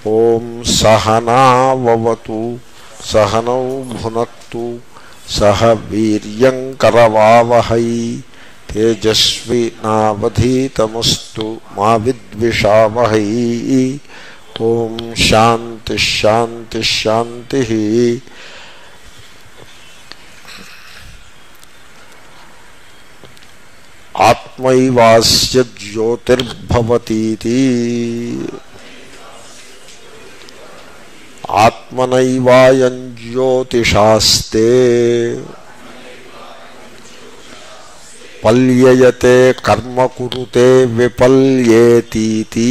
ఓం సహనావతు సహనౌ భునక్తు సహ వీర్యంకరవావహై తేజస్వి నావధీతమస్తు మా విద్విషావహై ఓం శాంతి శాంతి శాంతి ఆత్మైవాస్య జ్యోతిర్భవతీతి ఆత్మనైవాయం జ్యోతిషాస్తే పల్యయతే కర్మ కురుతే విపల్యేతీతి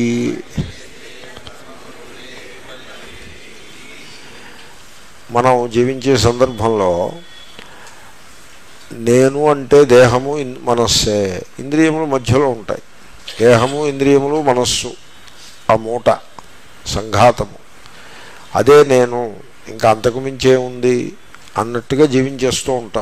మనం జీవించే సందర్భంలో నేను అంటే దేహము ఇన్- మనస్సే ఇంద్రియములు మధ్యలో ఉంటాయి దేహము ఇంద్రియములు మనస్సు ఆ మూట సంఘాతము అదే నేను ఇంకా అంతకు మించే ఉంది అన్నట్టుగా జీవించేస్తూ ఉంటాం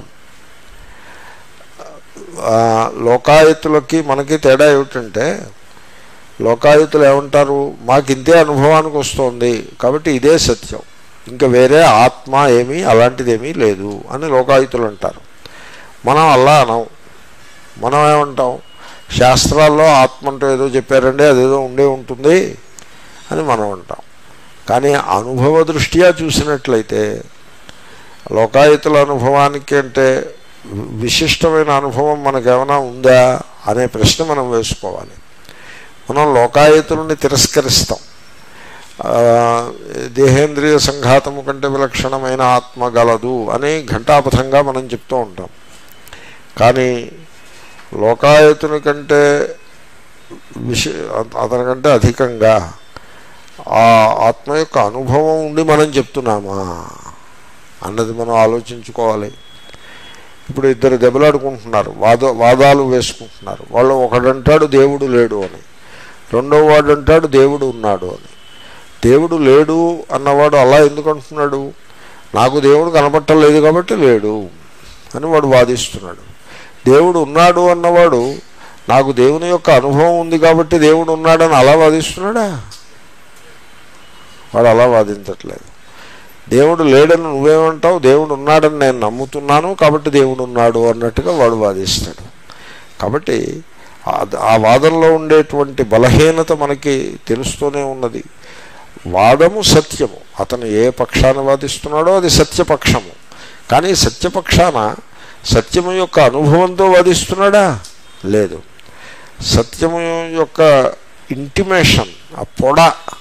ఆ, లోకాయతులకి మనకి తేడా ఏమిటంటే లోకాయుతులు ఏమంటారు మాకు ఇంతే అనుభవానికి వస్తుంది కాబట్టి ఇదే సత్యం ఇంకా వేరే ఆత్మ ఏమీ అలాంటిదేమీ లేదు అని లోకాయుతులు అంటారు మనం అలా అనం మనం ఏమంటాం శాస్త్రాల్లో ఆత్మ అంటూ ఏదో చెప్పారండి అదేదో ఉండే ఉంటుంది అని మనం అంటాం కానీ అనుభవ దృష్ట్యా చూసినట్లయితే లోకాయుతుల అనుభవానికి అంటే విశిష్టమైన అనుభవం మనకేమైనా ఉందా అనే ప్రశ్న మనం వేసుకోవాలి మనం లోకాయుతులని తిరస్కరిస్తాం ఆ, దేహేంద్రియ సంఘాతము కంటే విలక్షణమైన ఆత్మ గలదు అని ఘంటాపథంగా మనం చెప్తూ ఉంటాం కానీ లోకాయతుని కంటే విశ అతనికంటే అధికంగా ఆ ఆత్మ యొక్క అనుభవం ఉండి మనం చెప్తున్నామా అన్నది మనం ఆలోచించుకోవాలి ఇప్పుడు ఇద్దరు దెబ్బలాడుకుంటున్నారు వాద వాదాలు వేసుకుంటున్నారు వాళ్ళు ఒకడంటాడు దేవుడు లేడు అని రెండో వాడు అంటాడు దేవుడు ఉన్నాడు అని దేవుడు లేడు అన్నవాడు అలా ఎందుకు అంటున్నాడు నాకు దేవుడు కనపట్టలేదు కాబట్టి లేడు అని వాడు వాదిస్తున్నాడు దేవుడు ఉన్నాడు అన్నవాడు నాకు దేవుని యొక్క అనుభవం ఉంది కాబట్టి దేవుడు ఉన్నాడని అలా వాదిస్తున్నాడా వాడు అలా వాదించట్లేదు దేవుడు లేడని నువ్వేమంటావు దేవుడు ఉన్నాడని నేను నమ్ముతున్నాను కాబట్టి దేవుడు ఉన్నాడు అన్నట్టుగా వాడు వాదిస్తాడు కాబట్టి ఆ- ఆ వాదంలో ఉండేటువంటి బలహీనత మనకి తెలుస్తూనే ఉన్నది వాదము సత్యము అతను ఏ పక్షాన్ని వాదిస్తున్నాడో అది సత్యపక్షము కానీ సత్యపక్షాన సత్యము యొక్క అనుభవంతో వాదిస్తున్నాడా లేదు సత్యము యొక్క ఇంటిమేషన్ ఆ పొడ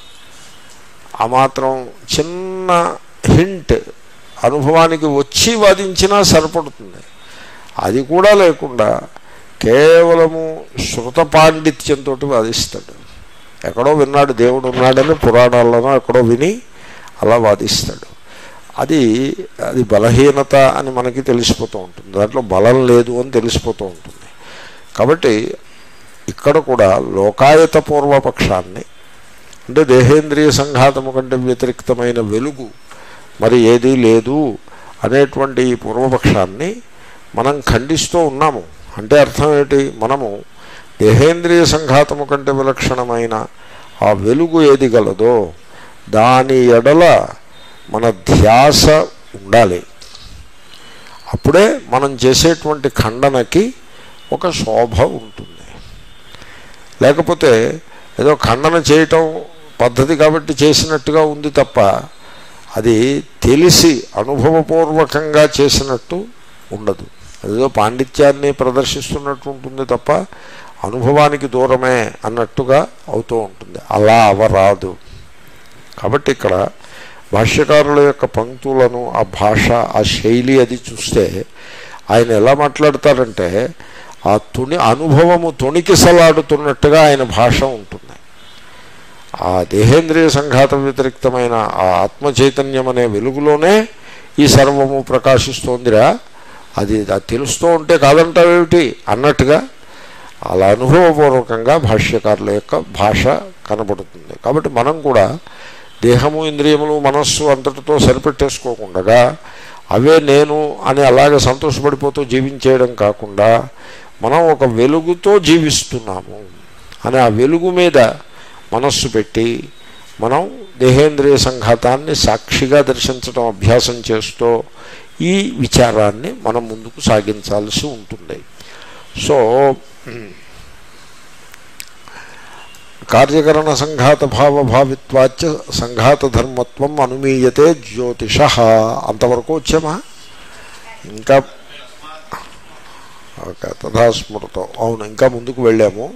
ఆ మాత్రం చిన్న హింట్ అనుభవానికి వచ్చి వాదించినా సరిపడుతుంది అది కూడా లేకుండా కేవలము శృత పాండిత్యంతో వాదిస్తాడు ఎక్కడో విన్నాడు దేవుడు ఉన్నాడని పురాణాల్లోనో ఎక్కడో విని అలా వాదిస్తాడు అది అది బలహీనత అని మనకి తెలిసిపోతూ ఉంటుంది దాంట్లో బలం లేదు అని తెలిసిపోతూ ఉంటుంది కాబట్టి ఇక్కడ కూడా లోకాయత పూర్వపక్షాన్ని అంటే దేహేంద్రియ సంఘాతము కంటే వ్యతిరిక్తమైన వెలుగు మరి ఏదీ లేదు అనేటువంటి ఈ పూర్వపక్షాన్ని మనం ఖండిస్తూ ఉన్నాము అంటే అర్థం ఏంటి మనము దేహేంద్రియ సంఘాతము కంటే విలక్షణమైన ఆ వెలుగు ఏది గలదో దాని ఎడల మన ధ్యాస ఉండాలి అప్పుడే మనం చేసేటువంటి ఖండనకి ఒక శోభ ఉంటుంది లేకపోతే ఏదో ఖండన చేయటం పద్ధతి కాబట్టి చేసినట్టుగా ఉంది తప్ప అది తెలిసి అనుభవపూర్వకంగా చేసినట్టు ఉండదు అదేదో పాండిత్యాన్ని ప్రదర్శిస్తున్నట్టు ఉంటుంది తప్ప అనుభవానికి దూరమే అన్నట్టుగా అవుతూ ఉంటుంది అలా అవరాదు కాబట్టి ఇక్కడ భాష్యకారుల యొక్క పంక్తులను ఆ భాష ఆ శైలి అది చూస్తే ఆయన ఎలా మాట్లాడతారంటే ఆ తుని అనుభవము తొణికిసలాడుతున్నట్టుగా ఆయన భాష ఉంటుంది ఆ దేహేంద్రియ సంఘాత వ్యతిరిక్తమైన ఆ ఆత్మ చైతన్యం అనే వెలుగులోనే ఈ సర్వము ప్రకాశిస్తోందిరా అది అది తెలుస్తూ ఉంటే కాదంటావేమిటి అన్నట్టుగా అలా అనుభవపూర్వకంగా భాష్యకారుల యొక్క భాష కనబడుతుంది కాబట్టి మనం కూడా దేహము ఇంద్రియములు మనస్సు అంతటితో సరిపెట్టేసుకోకుండా అవే నేను అని అలాగే సంతోషపడిపోతూ జీవించేయడం కాకుండా మనం ఒక వెలుగుతో జీవిస్తున్నాము అని ఆ వెలుగు మీద మనస్సు పెట్టి మనం దేహేంద్రియ సంఘాతాన్ని సాక్షిగా దర్శించడం అభ్యాసం చేస్తూ ఈ విచారాన్ని మనం ముందుకు సాగించాల్సి ఉంటుంది సో కార్యకరణ సంఘాత భావ భావిత్వాచ సంఘాత ధర్మత్వం అనుమీయతే జ్యోతిష అంతవరకు వచ్చామా ఇంకా ఓకే తథా స్మృతం అవును ఇంకా ముందుకు వెళ్ళాము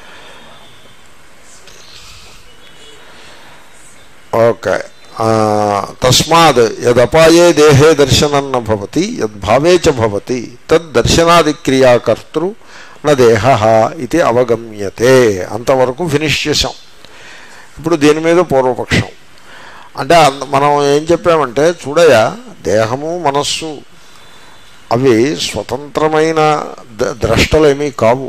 ఓకే ఆ, తస్మాద్ యదపాయే దేహే దర్శనం భవతి యద్భావే చ భవతి తద్దర్శనాదిక్రియాకర్తృ న దేహ ఇది అవగమ్యతే అంతవరకు ఫినిష్ చేసాం ఇప్పుడు దీని మీద పూర్వపక్షం అంటే అంద- మనం ఏం చెప్పామంటే చూడయా దేహము మనస్సు అవి స్వతంత్రమైన ద- ద్రష్టలేమీ కావు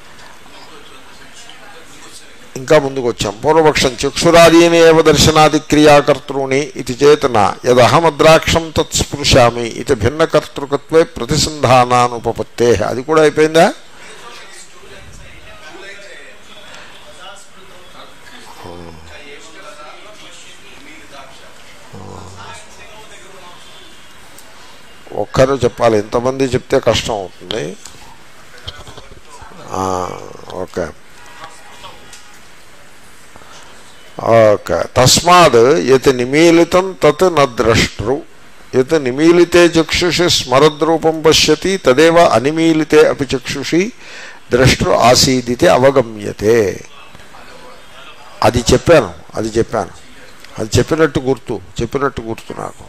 ఇంకా ముందుకు వచ్చాం పూర్వపక్షం చక్షురాదీని ఏవ దర్శనాది క్రియాకర్తృని ఇది చేతన యదహమద్రాక్షం తత్స్పృశామి ఇది భిన్నకర్తృకత్వే ప్రతిసంధానానుపపత్తే అది కూడా అయిపోయిందా ఒక్కరు చెప్పాలి ఎంతమంది చెప్తే కష్టం అవుతుంది ఆ, ఓకే ఓకే తస్మాత్ యత్ నిమీలితం తత్ నద్రష్టృ యత్ నిమీలితే చక్షుషి స్మరద్రూపం పశ్యతి తదేవ అనిమీలితే అపి చక్షుషి ద్రష్టృ ఆసీదితే అవగమ్యతే అది చెప్పాను అది చెప్పాను అది చెప్పినట్టు గుర్తు చెప్పినట్టు గుర్తు నాకు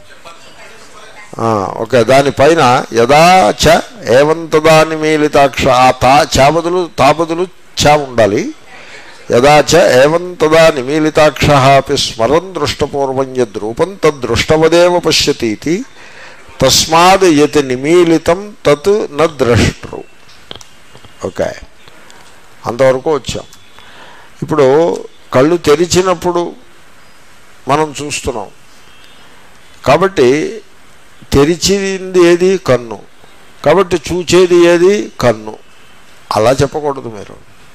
ఆ, ఓకే దానిపైన యదా చ ఏవంతదా నిమీలితాక్ష ఆ తా చా బదులు తా బదులు చ ఉండాలి యదా చ ఏవం తదా నిమీలితాక్ష అపి స్మరన్ దృష్టపూర్వం యద్రూపం తద్దృష్టవదేవ పశ్యతీతి తస్మాద్ యత్ నిమీలితం తత్ న ద్రష్టృ ఓకే అంతవరకు వచ్చాం ఇప్పుడు కళ్ళు తెరిచినప్పుడు మనం చూస్తున్నాం కాబట్టి తెరిచింది ఏది కన్ను కాబట్టి చూచేది ఏది కన్ను అలా చెప్పకూడదు మీరు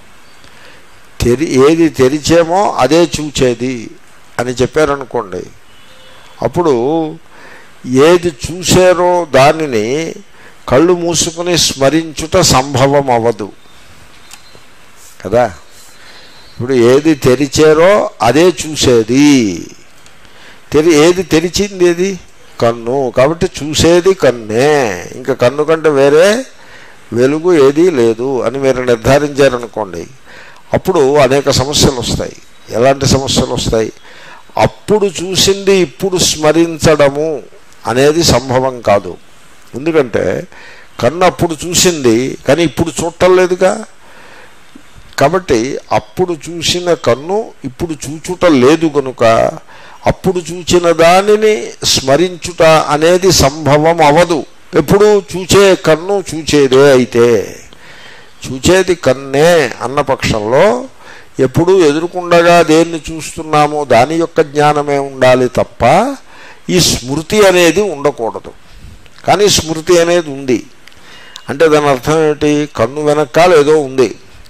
తెరి ఏది తెరిచేమో అదే చూచేది అని చెప్పారనుకోండి అప్పుడు ఏది చూసారో దానిని కళ్ళు మూసుకుని స్మరించుట సంభవం అవ్వదు కదా ఇప్పుడు ఏది తెరిచారో అదే చూసేది తెరి ఏది తెరిచింది ఏది కన్ను కాబట్టి చూసేది కన్నే ఇంకా కన్ను కంటే వేరే వెలుగు ఏదీ లేదు అని మీరు నిర్ధారించారనుకోండి అప్పుడు అనేక సమస్యలు వస్తాయి ఎలాంటి సమస్యలు వస్తాయి అప్పుడు చూసింది ఇప్పుడు స్మరించడము అనేది సంభవం కాదు ఎందుకంటే కన్ను అప్పుడు చూసింది కానీ ఇప్పుడు చూడటం లేదుగా కాబట్టి అప్పుడు చూసిన కన్ను ఇప్పుడు చూచుట లేదు కనుక అప్పుడు చూచిన దానిని స్మరించుట అనేది సంభవం అవదు ఎప్పుడు చూచే కన్ను చూచేదే అయితే చూచేది కన్నే అన్న పక్షంలో ఎప్పుడు ఎదురుకుండగా దేన్ని చూస్తున్నామో దాని యొక్క జ్ఞానమే ఉండాలి తప్ప ఈ స్మృతి అనేది ఉండకూడదు కానీ స్మృతి అనేది ఉంది అంటే దాని అర్థం ఏమిటి కన్ను వెనకాల ఏదో ఉంది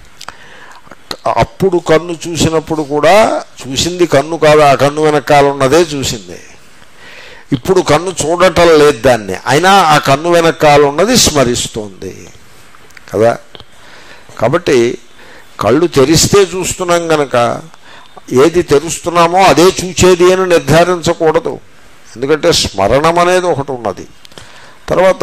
అప్పుడు కన్ను చూసినప్పుడు కూడా చూసింది కన్ను కాదు ఆ కన్ను వెనకాల ఉన్నదే చూసింది ఇప్పుడు కన్ను చూడటం లేదు దాన్ని అయినా ఆ కన్ను వెనకాల ఉన్నది స్మరిస్తోంది కదా కాబట్టి కళ్ళు తెరిస్తే చూస్తున్నాం గనక ఏది తెరుస్తున్నామో అదే చూచేది అని నిర్ధారించకూడదు ఎందుకంటే స్మరణం అనేది ఒకటి ఉన్నది తర్వాత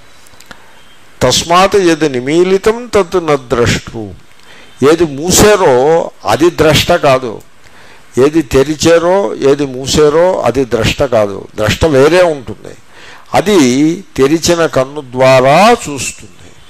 తస్మాత్ ఏది నిమీలితం తత్ నద్రష్టు ఏది మూసారో అది ద్రష్ట కాదు ఏది తెరిచారో ఏది మూసారో అది ద్రష్ట కాదు ద్రష్ట వేరే ఉంటుంది అది తెరిచిన కన్ను ద్వారా చూస్తుంది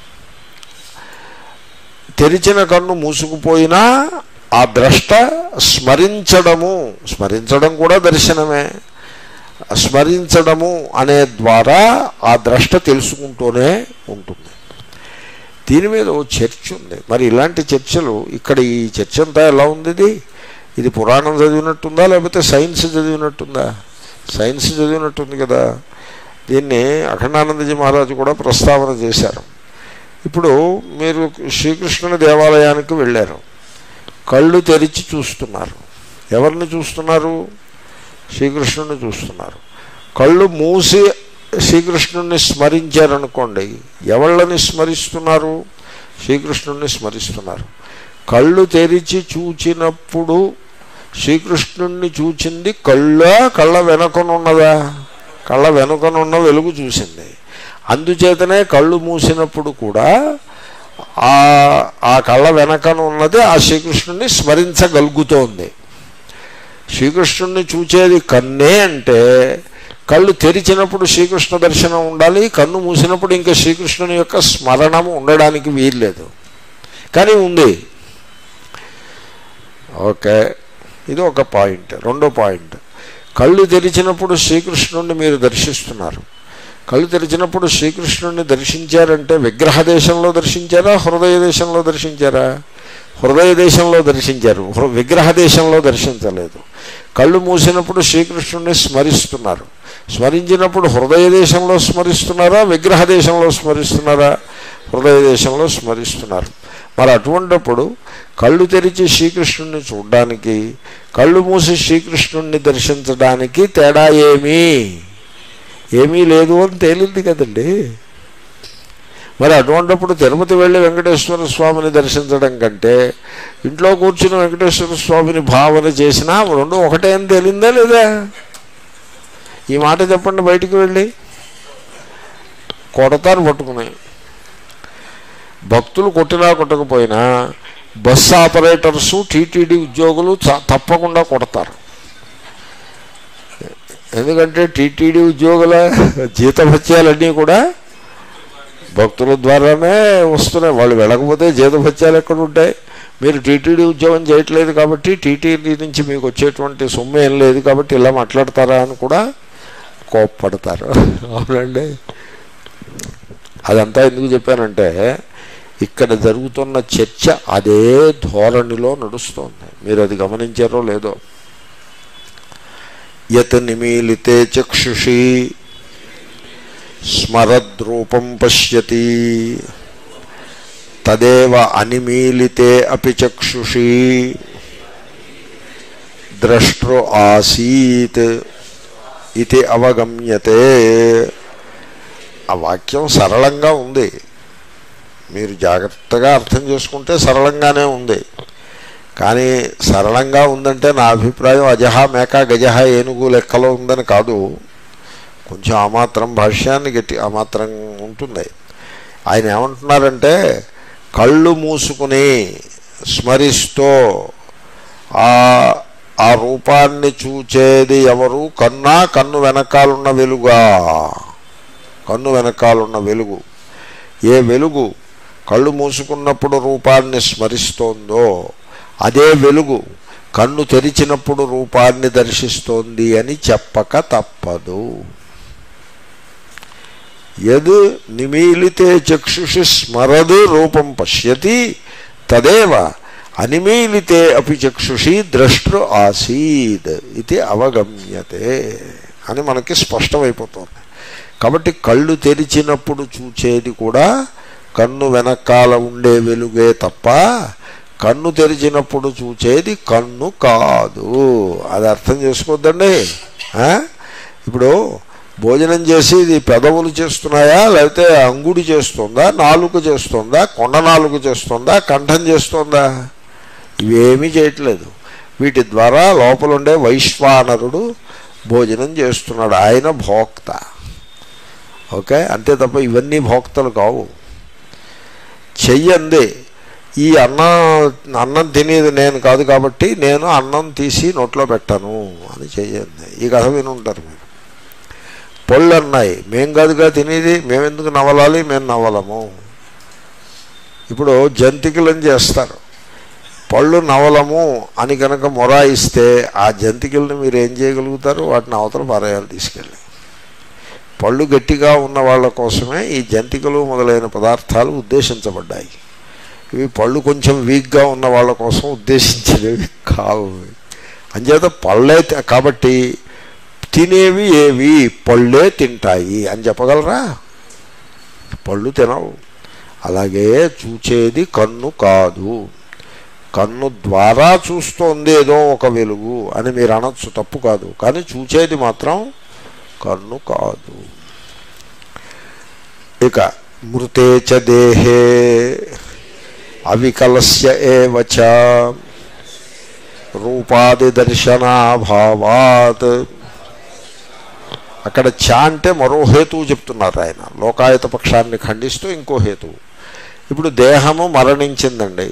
తెరిచిన కన్ను మూసుకుపోయినా ఆ ద్రష్ట స్మరించడము స్మరించడం కూడా దర్శనమే స్మరించడము అనే ద్వారా ఆ ద్రష్ట తెలుసుకుంటూనే ఉంటుంది దీని మీద ఓ చర్చ ఉంది మరి ఇలాంటి చర్చలు ఇక్కడ ఈ చర్చ అంతా ఎలా ఉంది ఇది ఇది పురాణం చదివినట్టుందా లేకపోతే సైన్స్ చదివినట్టుందా సైన్స్ చదివినట్టుంది కదా దీన్ని అఖండానందజీ మహారాజు కూడా ప్రస్తావన చేశారు ఇప్పుడు మీరు శ్రీకృష్ణుని దేవాలయానికి వెళ్ళారు కళ్ళు తెరిచి చూస్తున్నారు ఎవరిని చూస్తున్నారు శ్రీకృష్ణుని చూస్తున్నారు కళ్ళు మూసి శ్రీకృష్ణుని స్మరించారనుకోండి ఎవళ్ళని స్మరిస్తున్నారు శ్రీకృష్ణుని స్మరిస్తున్నారు కళ్ళు తెరిచి చూచినప్పుడు శ్రీకృష్ణుణ్ణి చూచింది కళ్ళ కళ్ళ వెనకనున్నదా కళ్ళ వెనుకనున్న వెలుగు చూసింది అందుచేతనే కళ్ళు మూసినప్పుడు కూడా ఆ ఆ కళ్ళ వెనకన ఉన్నది ఆ శ్రీకృష్ణుని స్మరించగలుగుతోంది శ్రీకృష్ణుణ్ణి చూచేది కన్నే అంటే కళ్ళు తెరిచినప్పుడు శ్రీకృష్ణ దర్శనం ఉండాలి కన్ను మూసినప్పుడు ఇంకా శ్రీకృష్ణుని యొక్క స్మరణము ఉండడానికి వీల్లేదు కానీ ఉంది ఓకే ఇది ఒక పాయింట్ రెండో పాయింట్ కళ్ళు తెరిచినప్పుడు శ్రీకృష్ణుడిని మీరు దర్శిస్తున్నారు కళ్ళు తెరిచినప్పుడు శ్రీకృష్ణుడిని దర్శించారంటే విగ్రహ దేశంలో దర్శించారా హృదయ దేశంలో దర్శించారా హృదయ దేశంలో దర్శించారు హృ- విగ్రహ దేశంలో దర్శించలేదు కళ్ళు మూసినప్పుడు శ్రీకృష్ణుడిని స్మరిస్తున్నారు స్మరించినప్పుడు హృదయ దేశంలో స్మరిస్తున్నారా విగ్రహ దేశంలో స్మరిస్తున్నారా హృదయ దేశంలో స్మరిస్తున్నారు మరి అటువంటప్పుడు కళ్ళు తెరిచి శ్రీకృష్ణుడిని చూడడానికి కళ్ళు మూసి శ్రీకృష్ణుడిని దర్శించడానికి తేడా ఏమీ ఏమీ లేదు అని తేలింది కదండి మరి అటువంటిప్పుడు తిరుపతి వెళ్ళి వెంకటేశ్వర స్వామిని దర్శించడం కంటే ఇంట్లో కూర్చుని వెంకటేశ్వర స్వామిని భావన చేసినా రెండు ఒకటే అని తేలిందా లేదా ఈ మాట చెప్పండి బయటికి వెళ్ళి కొడతారు పట్టుకుని భక్తులు కొట్టినా కొట్టకపోయినా బస్ ఆపరేటర్సు టీటీడీ ఉద్యోగులు చ- తప్పకుండా కొడతారు ఎందుకంటే టీటీడీ ఉద్యోగుల జీతభత్యాలన్నీ కూడా భక్తుల ద్వారానే వస్తున్నాయి వాళ్ళు వెళ్ళకపోతే జీతభత్యాలు ఎక్కడ ఉంటాయి మీరు టీటీడీ ఉద్యోగం చేయట్లేదు కాబట్టి టీటీడీ నుంచి మీకు వచ్చేటువంటి సొమ్ము ఏం లేదు కాబట్టి ఇలా మాట్లాడతారా అని కూడా కోప్పడతారు అవునండి అదంతా ఎందుకు చెప్పానంటే ఇక్కడ జరుగుతున్న చర్చ అదే ధోరణిలో నడుస్తోంది మీరు అది గమనించారో లేదో యత్ నిమీలితే చక్షుషి స్మరద్రూపం పశ్యతి తదేవ అనిమీలితే అపి చక్షుషి ద్రష్టృ ఆసీత్ ఇది అవగమ్యతే ఆ వాక్యం సరళంగా ఉంది మీరు జాగ్రత్తగా అర్థం చేసుకుంటే సరళంగానే ఉంది కానీ సరళంగా ఉందంటే నా అభిప్రాయం అజహ మేక గజహ ఏనుగు లెక్కలో ఉందని కాదు కొంచెం ఆ మాత్రం భాష్యాన్ని గట్టి ఆ మాత్రం ఉంటుంది ఆయన ఏమంటున్నారంటే కళ్ళు మూసుకుని స్మరిస్తూ ఆ ఆ రూపాన్ని చూచేది ఎవరు కన్నా కన్ను వెనకాలన్న వెలుగా కన్ను వెనకాలన్న వెలుగు ఏ వెలుగు కళ్ళు మూసుకున్నప్పుడు రూపాన్ని స్మరిస్తోందో అదే వెలుగు కన్ను తెరిచినప్పుడు రూపాన్ని దర్శిస్తోంది అని చెప్పక తప్పదు యద్ నిమీలితే చక్షుషి స్మరదు రూపం పశ్యతి తదేవ అనిమీలితే అపి చక్షుషి ద్రష్టృ ఆసీద్ ఇది అవగమ్యతే అని మనకి స్పష్టమైపోతుంది కాబట్టి కళ్ళు తెరిచినప్పుడు చూచేది కూడా కన్ను వెనకాల ఉండే వెలుగే తప్ప కన్ను తెరిచినప్పుడు చూచేది కన్ను కాదు అది అర్థం చేసుకోవద్దండి ఆ? ఇప్పుడు భోజనం చేసి ఇది పెదవులు చేస్తున్నాయా లేకపోతే అంగుడి చేస్తుందా నాలుక చేస్తుందా కొండ నాలుక చేస్తుందా కంఠం చేస్తుందా ఇవేమీ చేయట్లేదు వీటి ద్వారా లోపల ఉండే వైశ్వానరుడు భోజనం చేస్తున్నాడు ఆయన భోక్త ఓకే అంతే తప్ప ఇవన్నీ భోక్తలు కావు చెయ్యంది ఈ అన్నం అన్నం తినేది నేను కాదు కాబట్టి నేను అన్నం తీసి నోట్లో పెట్టను అని చెయ్యండి ఈ కథ వినుంటారు మీరు పళ్ళు అన్నాయి మేం కాదుగా తినేది మేమెందుకు నవలాలి మేము నవలము ఇప్పుడు జంతికలను చేస్తారు పళ్ళు నవలము అని కనుక మొరాయిస్తే ఆ జంతికలను మీరు ఏం చేయగలుగుతారు వాటిని అవతల పారేయాలి తీసుకెళ్ళి పళ్ళు గట్టిగా ఉన్న వాళ్ళ కోసమే ఈ జంతికలు మొదలైన పదార్థాలు ఉద్దేశించబడ్డాయి ఇవి పళ్ళు కొంచెం వీక్గా ఉన్న వాళ్ళ కోసం ఉద్దేశించినవి కావు అంచేత పళ్ళే తి- కాబట్టి తినేవి ఏవి పళ్ళే తింటాయి అని చెప్పగలరా పళ్ళు తినవు అలాగే చూచేది కన్ను కాదు కన్ను ద్వారా చూస్తోంది ఏదో ఒక వెలుగు అని మీరు అనొచ్చు తప్పు కాదు కానీ చూచేది మాత్రం కన్ను కాదు ఇక మృతే చ దేహే అవికలస్య ఏవచ రూపాది దర్శనాభావాత్ అక్కడ చ అంటే మరో హేతువు చెప్తున్నారు ఆయన లోకాయత పక్షాన్ని ఖండిస్తూ ఇంకో హేతువు ఇప్పుడు దేహము మరణించిందండి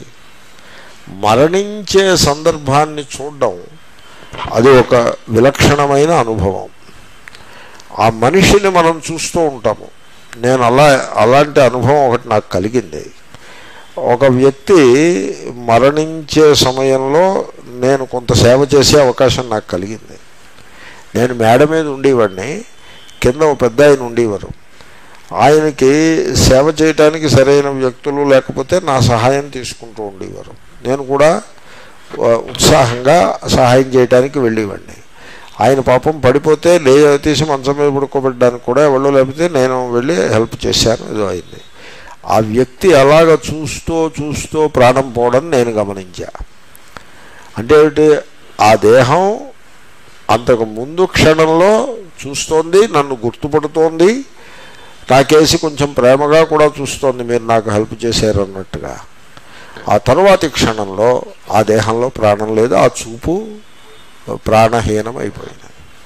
మరణించే సందర్భాన్ని చూడడం అది ఒక విలక్షణమైన అనుభవం ఆ మనిషిని మనం చూస్తూ ఉంటాము నేను అలా అలాంటి అనుభవం ఒకటి నాకు కలిగింది ఒక వ్యక్తి మరణించే సమయంలో నేను కొంత సేవ చేసే అవకాశం నాకు కలిగింది నేను మేడ మీద ఉండేవాడిని కింద ఒక పెద్ద ఆయన ఉండేవారు ఆయనకి సేవ చేయటానికి సరైన వ్యక్తులు లేకపోతే నా సహాయం తీసుకుంటూ ఉండేవారు నేను కూడా ఆ, ఉత్సాహంగా సహాయం చేయడానికి వెళ్ళేవాడిని ఆయన పాపం పడిపోతే లే తీసి మంచం మీద పడుకోబెట్టడానికి కూడా ఎవరు లేకపోతే నేను వెళ్ళి హెల్ప్ చేశాను ఏదో అయింది ఆ వ్యక్తి అలాగ చూస్తూ చూస్తూ ప్రాణం పోవడం నేను గమనించా అంటే ఏమిటి ఆ దేహం అంతకు ముందు క్షణంలో చూస్తోంది నన్ను గుర్తుపడుతోంది నాకేసి కొంచెం ప్రేమగా కూడా చూస్తోంది మీరు నాకు హెల్ప్ చేశారు అన్నట్టుగా ఆ తరువాతి క్షణంలో ఆ దేహంలో ప్రాణం లేదు ఆ చూపు ప్రాణహీనం అయిపోయింది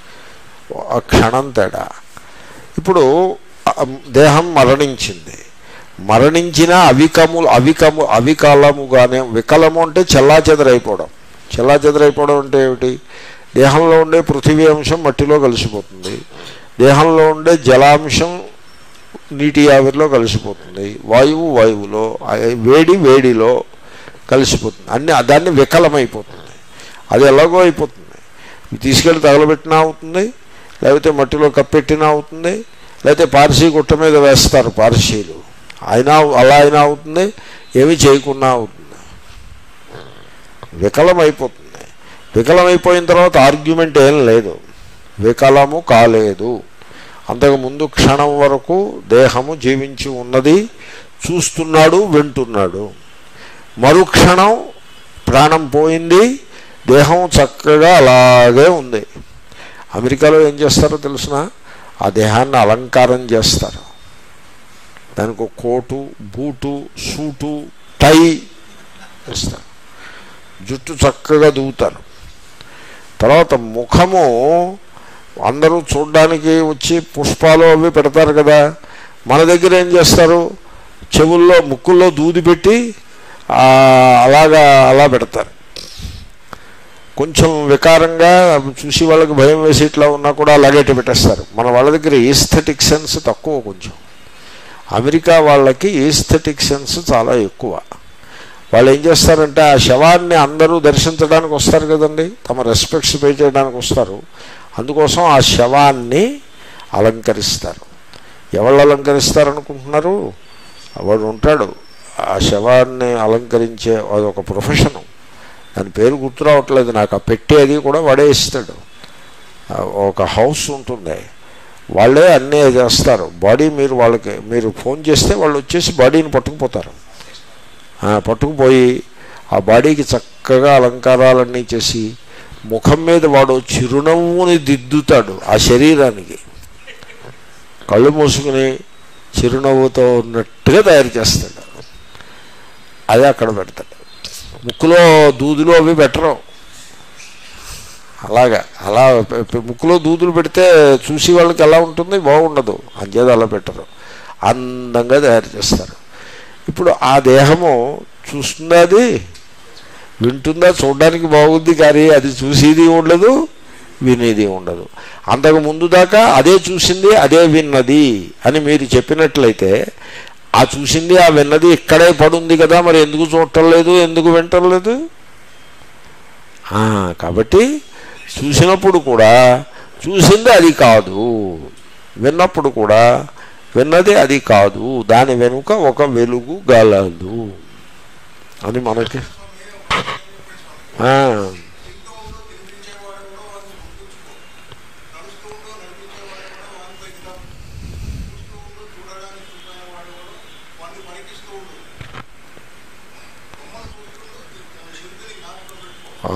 ఆ క్షణం తేడా ఇప్పుడు ఆ దేహం మరణించింది మరణించిన అవికము అవికము అవికలముగానే వికలము అంటే చెల్లా చెదరైపోవడం చెల్లా చెదరైపోవడం అంటే ఏమిటి దేహంలో ఉండే పృథివీ అంశం మట్టిలో కలిసిపోతుంది దేహంలో ఉండే జలాంశం నీటి ఆవిరిలో కలిసిపోతుంది వాయువు వాయువులో ఆ వేడి వేడిలో కలిసిపోతుంది అన్ని దాన్ని వికలమైపోతుంది అది ఎలాగో అయిపోతుంది తీసుకెళ్ళి తగలబెట్టినా అవుతుంది లేకపోతే మట్టిలో కప్పెట్టినా అవుతుంది లేకపోతే పార్సీ గుట్ట మీద వేస్తారు పార్సీలు అయినా అలా అయినా అవుతుంది ఏమీ చేయకుండా అవుతుంది వికలమైపోతుంది వికలమైపోయిన తర్వాత ఆర్గ్యుమెంట్ ఏం లేదు వికలము కాలేదు అంతకు ముందు క్షణం వరకు దేహము జీవించి ఉన్నది చూస్తున్నాడు వింటున్నాడు మరుక్షణం ప్రాణం పోయింది దేహం చక్కగా అలాగే ఉంది అమెరికాలో ఏం చేస్తారో తెలిసిన ఆ దేహాన్ని అలంకారం చేస్తారు దానికి ఒక కోటు బూటు సూటు టై వేస్తారు జుట్టు చక్కగా దూతారు తర్వాత ముఖము అందరూ చూడ్డానికి వచ్చి పుష్పాలు అవి పెడతారు కదా మన దగ్గర ఏం చేస్తారు చెవుల్లో ముక్కుల్లో దూది పెట్టి ఆ, అలాగా అలా పెడతారు కొంచెం వికారంగా చూసి వాళ్ళకి భయం వేసి ఇట్లా ఉన్నా కూడా అలాగే ఇటు పెట్టేస్తారు మన వాళ్ళ దగ్గర ఈస్థెటిక్ సెన్స్ తక్కువ కొంచెం అమెరికా వాళ్ళకి ఈస్థెటిక్ సెన్స్ చాలా ఎక్కువ వాళ్ళు ఏం చేస్తారంటే ఆ శవాన్ని అందరూ దర్శించడానికి వస్తారు కదండి తమ రెస్పెక్ట్స్ పే చేయడానికి వస్తారు అందుకోసం ఆ శవాన్ని అలంకరిస్తారు ఎవళ్ళు అలంకరిస్తారు అనుకుంటున్నారు వాడు ఉంటాడు ఆ శవాన్ని అలంకరించే అదొక ప్రొఫెషను దాని పేరు గుర్తు రావట్లేదు నాకు ఆ పెట్టేది కూడా వాడే ఇస్తాడు ఆ ఒక హౌస్ ఉంటుంది వాళ్ళే అన్నీ చేస్తారు బాడీ మీరు వాళ్ళకి మీరు ఫోన్ చేస్తే వాళ్ళు వచ్చేసి బాడీని పట్టుకుపోతారు ఆ, పట్టుకుపోయి ఆ బాడీకి చక్కగా అలంకారాలన్నీ చేసి ముఖం మీద వాడు చిరునవ్వుని దిద్దుతాడు ఆ శరీరానికి కళ్ళు మూసుకుని చిరునవ్వుతో ఉన్నట్టుగా తయారు చేస్తాడు అదే అక్కడ పెడతాడు ముక్కులో దూదులు అవి పెట్టరు అలాగా అలా పె- పె- ముక్కులో దూదులు పెడితే చూసి వాళ్ళకి ఎలా ఉంటుంది బాగుండదు అంచేది అలా పెట్టరు అందంగా తయారు చేస్తారు ఇప్పుడు ఆ దేహము చూస్తుందా అది వింటుందా చూడడానికి బాగుంది కానీ అది చూసేది ఉండదు వినేది ఉండదు అంతకు ముందు దాకా అదే చూసింది అదే విన్నది అని మీరు చెప్పినట్లయితే ఆ చూసింది ఆ విన్నది ఇక్కడే పడుంది కదా మరి ఎందుకు చూడటం లేదు ఎందుకు వింటం లేదు ఆ, కాబట్టి చూసినప్పుడు కూడా చూసింది అది కాదు విన్నప్పుడు కూడా విన్నది అది కాదు దాని వెనుక ఒక వెలుగు గలదు అని మనకి ఆ, ఆ.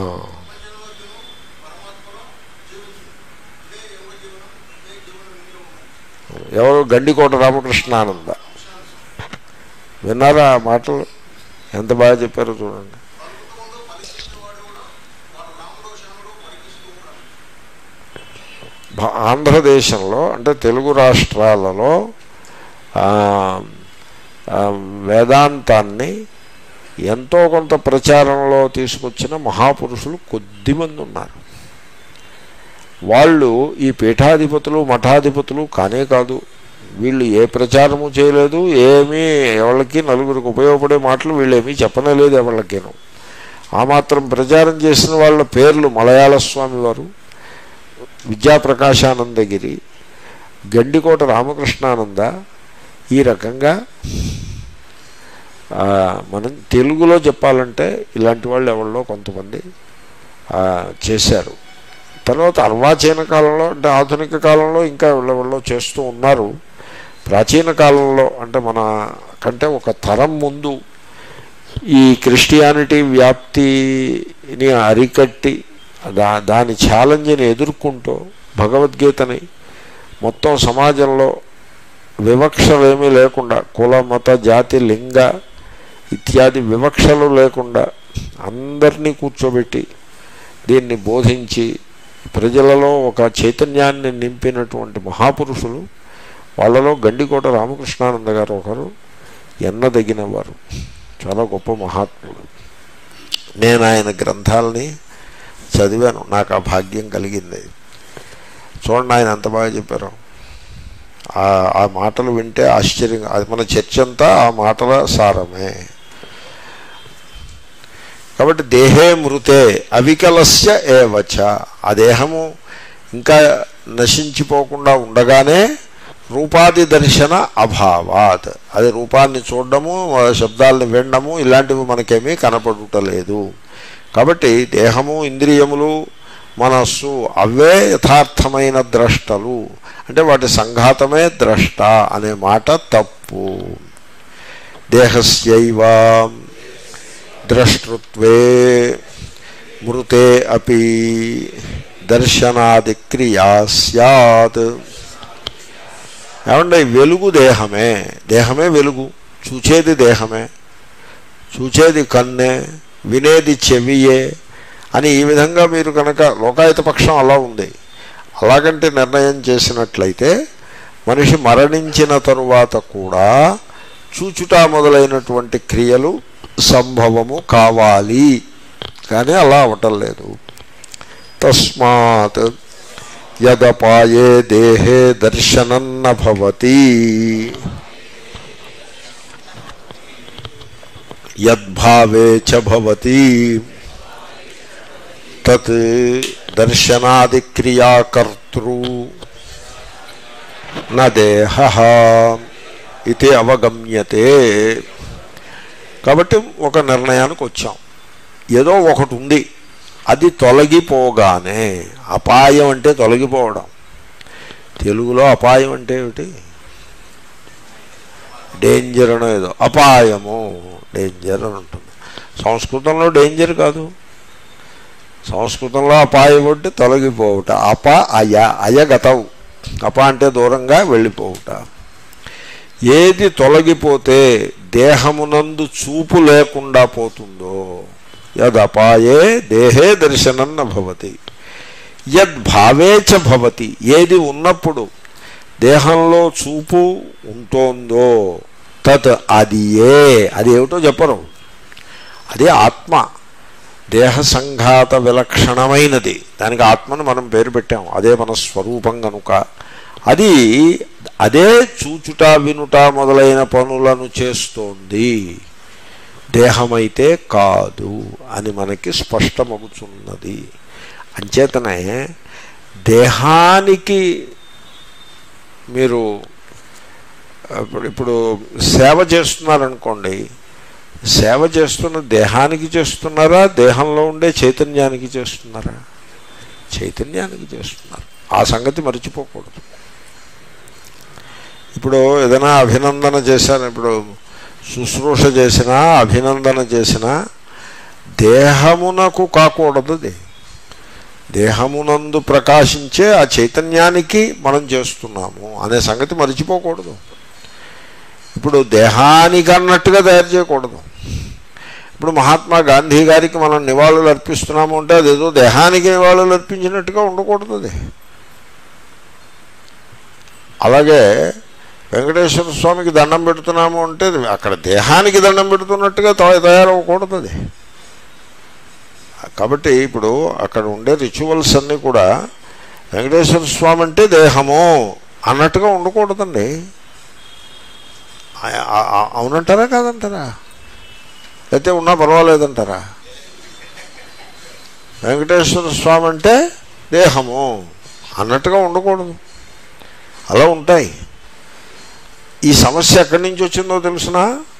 ఎవరు గండికోట రామకృష్ణానంద విన్నారా ఆ మాటలు ఎంత బాగా చెప్పారో చూడండి భా- ఆంధ్రదేశంలో అంటే తెలుగు రాష్ట్రాలలో ఆ, ఆ, వేదాంతాన్ని ఎంతో కొంత ప్రచారంలో తీసుకొచ్చిన మహాపురుషులు కొద్దిమంది ఉన్నారు వాళ్ళు ఈ పీఠాధిపతులు మఠాధిపతులు కానే కాదు వీళ్ళు ఏ ప్రచారము చేయలేదు ఏమీ ఎవరికి నలుగురికి ఉపయోగపడే మాటలు వీళ్ళు ఏమీ చెప్పనలేదు ఎవరికేను ఆ మాత్రం ప్రచారం చేసిన వాళ్ళ పేర్లు మలయాళ స్వామి వారు విద్యాప్రకాశానందగిరి గండికోట రామకృష్ణానంద ఈ రకంగా ఆ, మనం తెలుగులో చెప్పాలంటే ఇలాంటి వాళ్ళు ఎవరిలో కొంతమంది ఆ, చేశారు తర్వాత అర్వాచీన కాలంలో అంటే ఆధునిక కాలంలో ఇంకా ఎవరెవరిలో చేస్తూ ఉన్నారు ప్రాచీన కాలంలో అంటే మన కంటే ఒక తరం ముందు ఈ క్రిస్టియానిటీ వ్యాప్తిని అరికట్టి దా దాని ఛాలెంజ్ని ఎదుర్కొంటూ భగవద్గీతని మొత్తం సమాజంలో వివక్షలేమీ లేకుండా కుల మత జాతి లింగ ఇత్యాది వివక్షలు లేకుండా అందరినీ కూర్చోబెట్టి దీన్ని బోధించి ప్రజలలో ఒక చైతన్యాన్ని నింపినటువంటి మహాపురుషులు వాళ్ళలో గండికోట రామకృష్ణానంద గారు ఒకరు ఎన్నదగిన వారు చాలా గొప్ప మహాత్ముడు నేను ఆయన గ్రంథాలని చదివాను నాకు ఆ భాగ్యం కలిగింది చూడండి ఆయన ఎంత బాగా చెప్పారు ఆ- ఆ మాటలు వింటే ఆశ్చర్యంగా అది మన చర్చ అంతా ఆ మాటల సారమే కాబట్టి దేహే మృతే అవికలస్య ఏవచ ఆ దేహము ఇంకా నశించిపోకుండా ఉండగానే రూపాది దర్శన అభావాత్ అది రూపాన్ని చూడడము ఆ శబ్దాలని వినడము ఇలాంటివి మనకేమీ కనపడుటలేదు కాబట్టి దేహము ఇంద్రియములు మనస్సు అవే యథార్థమైన ద్రష్టలు అంటే వాటి సంఘాతమే ద్రష్ట అనే మాట తప్పు దేహస్యైవ ద్రష్టృత్వే మృతే అపి దర్శనాది క్రియా సత్ ఏమంటే వెలుగు దేహమే దేహమే వెలుగు చూచేది దేహమే చూచేది కన్నే వినేది చెవియే అని ఈ విధంగా మీరు కనుక లోకాయత పక్షం అలా ఉంది అలాగంటే నిర్ణయం చేసినట్లయితే మనిషి మరణించిన తరువాత కూడా చూచుట మొదలైనటువంటి క్రియలు సంభవము కావాలి కానీ అలా అవటం లేదు తస్మాత్ యదపాయే దేహే దర్శనన్న భవతి యద్భావే చ భవతి తత్ దర్శనాదిక్రియాకర్తృ నేహ ఇది అవగమ్యతే కాబట్టి ఒక నిర్ణయానికి వచ్చాం ఏదో ఒకటి ఉంది అది తొలగిపోగానే అపాయం అంటే తొలగిపోవడం తెలుగులో అపాయం అంటే ఏమిటి డేంజర్ అనో ఏదో అపాయము డేంజర్ అని ఉంటుంది సంస్కృతంలో డేంజర్ కాదు సంస్కృతంలో అపాయం అంటే తొలగిపోవుట అప అయ అయగతవు అప అంటే దూరంగా వెళ్ళిపోవుట ఏది తొలగిపోతే దేహమునందు చూపు లేకుండా పోతుందో యదపాయే దేహే దర్శనన్న భవతి యద్భావేచ భవతి ఏది ఉన్నప్పుడు దేహంలో చూపు ఉంటోందో తత్ అది ఏ అది ఏమిటో చెప్పరు అది ఆత్మ దేహ సంఘాత విలక్షణమైనది దానికి ఆత్మను మనం పేరు పెట్టాం అదే మన స్వరూపం కనుక అది అదే చూచుట వినుట మొదలైన పనులను చేస్తోంది దేహమైతే కాదు అని మనకి స్పష్టమవుతున్నది అంచేతనే దేహానికి మీరు ఇప్పుడు ఇప్పుడు సేవ చేస్తున్నారనుకోండి సేవ చేస్తున్న దేహానికి చేస్తున్నారా దేహంలో ఉండే చైతన్యానికి చేస్తున్నారా చైతన్యానికి చేస్తున్నారు ఆ సంగతి మర్చిపోకూడదు ఇప్పుడు ఏదైనా అభినందన చేశాను ఇప్పుడు శుశ్రూష చేసినా అభినందన చేసినా దేహమునకు కాకూడదు అది దేహమునందు ప్రకాశించే ఆ చైతన్యానికి మనం చేస్తున్నాము అనే సంగతి మర్చిపోకూడదు ఇప్పుడు దేహానికి అన్నట్టుగా తయారు చేయకూడదు ఇప్పుడు మహాత్మా గాంధీ గారికి మనం నివాళులు అర్పిస్తున్నాము అంటే అదేదో దేహానికి నివాళులు అర్పించినట్టుగా ఉండకూడదు అది అలాగే వెంకటేశ్వర స్వామికి దండం పెడుతున్నాము అంటే అక్కడ దేహానికి దండం పెడుతున్నట్టుగా తయ- తయారవ్వకూడదు అది కాబట్టి ఇప్పుడు అక్కడ ఉండే రిచువల్స్ అన్నీ కూడా వెంకటేశ్వర స్వామి అంటే దేహము అన్నట్టుగా ఉండకూడదండి ఆ- ఆ- ఆ- అవునంటారా కాదంటారా అయితే ఉన్నా పర్వాలేదంటారా వెంకటేశ్వర స్వామి అంటే దేహము అన్నట్టుగా ఉండకూడదు అలా ఉంటాయి ఈ సమస్య ఎక్కడి నుంచి వచ్చిందో తెలుసిన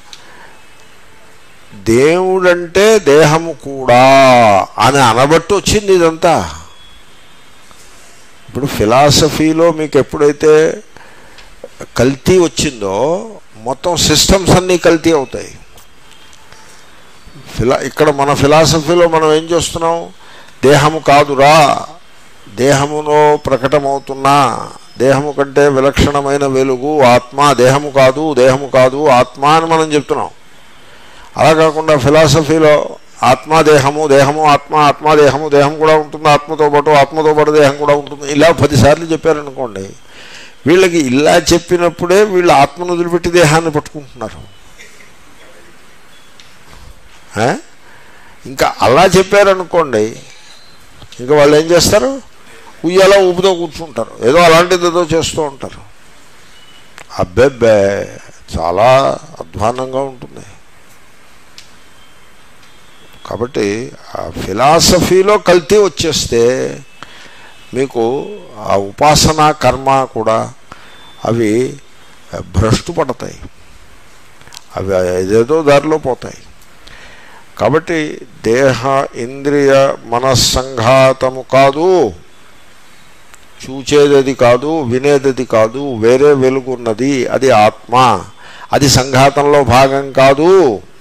దేవుడంటే దేహము కూడా అని అనబట్టి వచ్చింది ఇదంతా ఇప్పుడు ఫిలాసఫీలో మీకు ఎప్పుడైతే కల్తీ వచ్చిందో మొత్తం సిస్టమ్స్ అన్నీ కల్తీ అవుతాయి ఫిలా ఇక్కడ మన ఫిలాసఫీలో మనం ఏం చేస్తున్నాం దేహము కాదురా దేహములో ప్రకటమవుతున్నా దేహము కంటే విలక్షణమైన వెలుగు ఆత్మ దేహము కాదు దేహము కాదు ఆత్మ అని మనం చెప్తున్నాం అలా కాకుండా ఫిలాసఫీలో ఆత్మ దేహము దేహము ఆత్మ ఆత్మ దేహము దేహం కూడా ఉంటుంది ఆత్మతో పాటు ఆత్మతో పాటు దేహం కూడా ఉంటుంది ఇలా పదిసార్లు చెప్పారనుకోండి వీళ్ళకి ఇలా చెప్పినప్పుడే వీళ్ళు ఆత్మను వదిలిపెట్టి దేహాన్ని పట్టుకుంటున్నారు ఆ? ఇంకా అలా చెప్పారనుకోండి ఇంకా వాళ్ళు ఏం చేస్తారు ఉయ్యాల ఊపుతో కూర్చుంటారు ఏదో అలాంటిది ఏదో చేస్తూ ఉంటారు అబ్బెబ్బే చాలా అధ్వానంగా ఉంటుంది కాబట్టి ఆ ఫిలాసఫీలో కల్తీ వచ్చేస్తే మీకు ఆ ఉపాసనా కర్మ కూడా అవి భ్రష్టు పడతాయి అవి ఏదేదో దారిలో పోతాయి కాబట్టి దేహ ఇంద్రియ మనస్సంఘాతము కాదు చూచేదది కాదు వినేదది కాదు వేరే వెలుగున్నది అది ఆత్మ అది సంఘాతంలో భాగం కాదు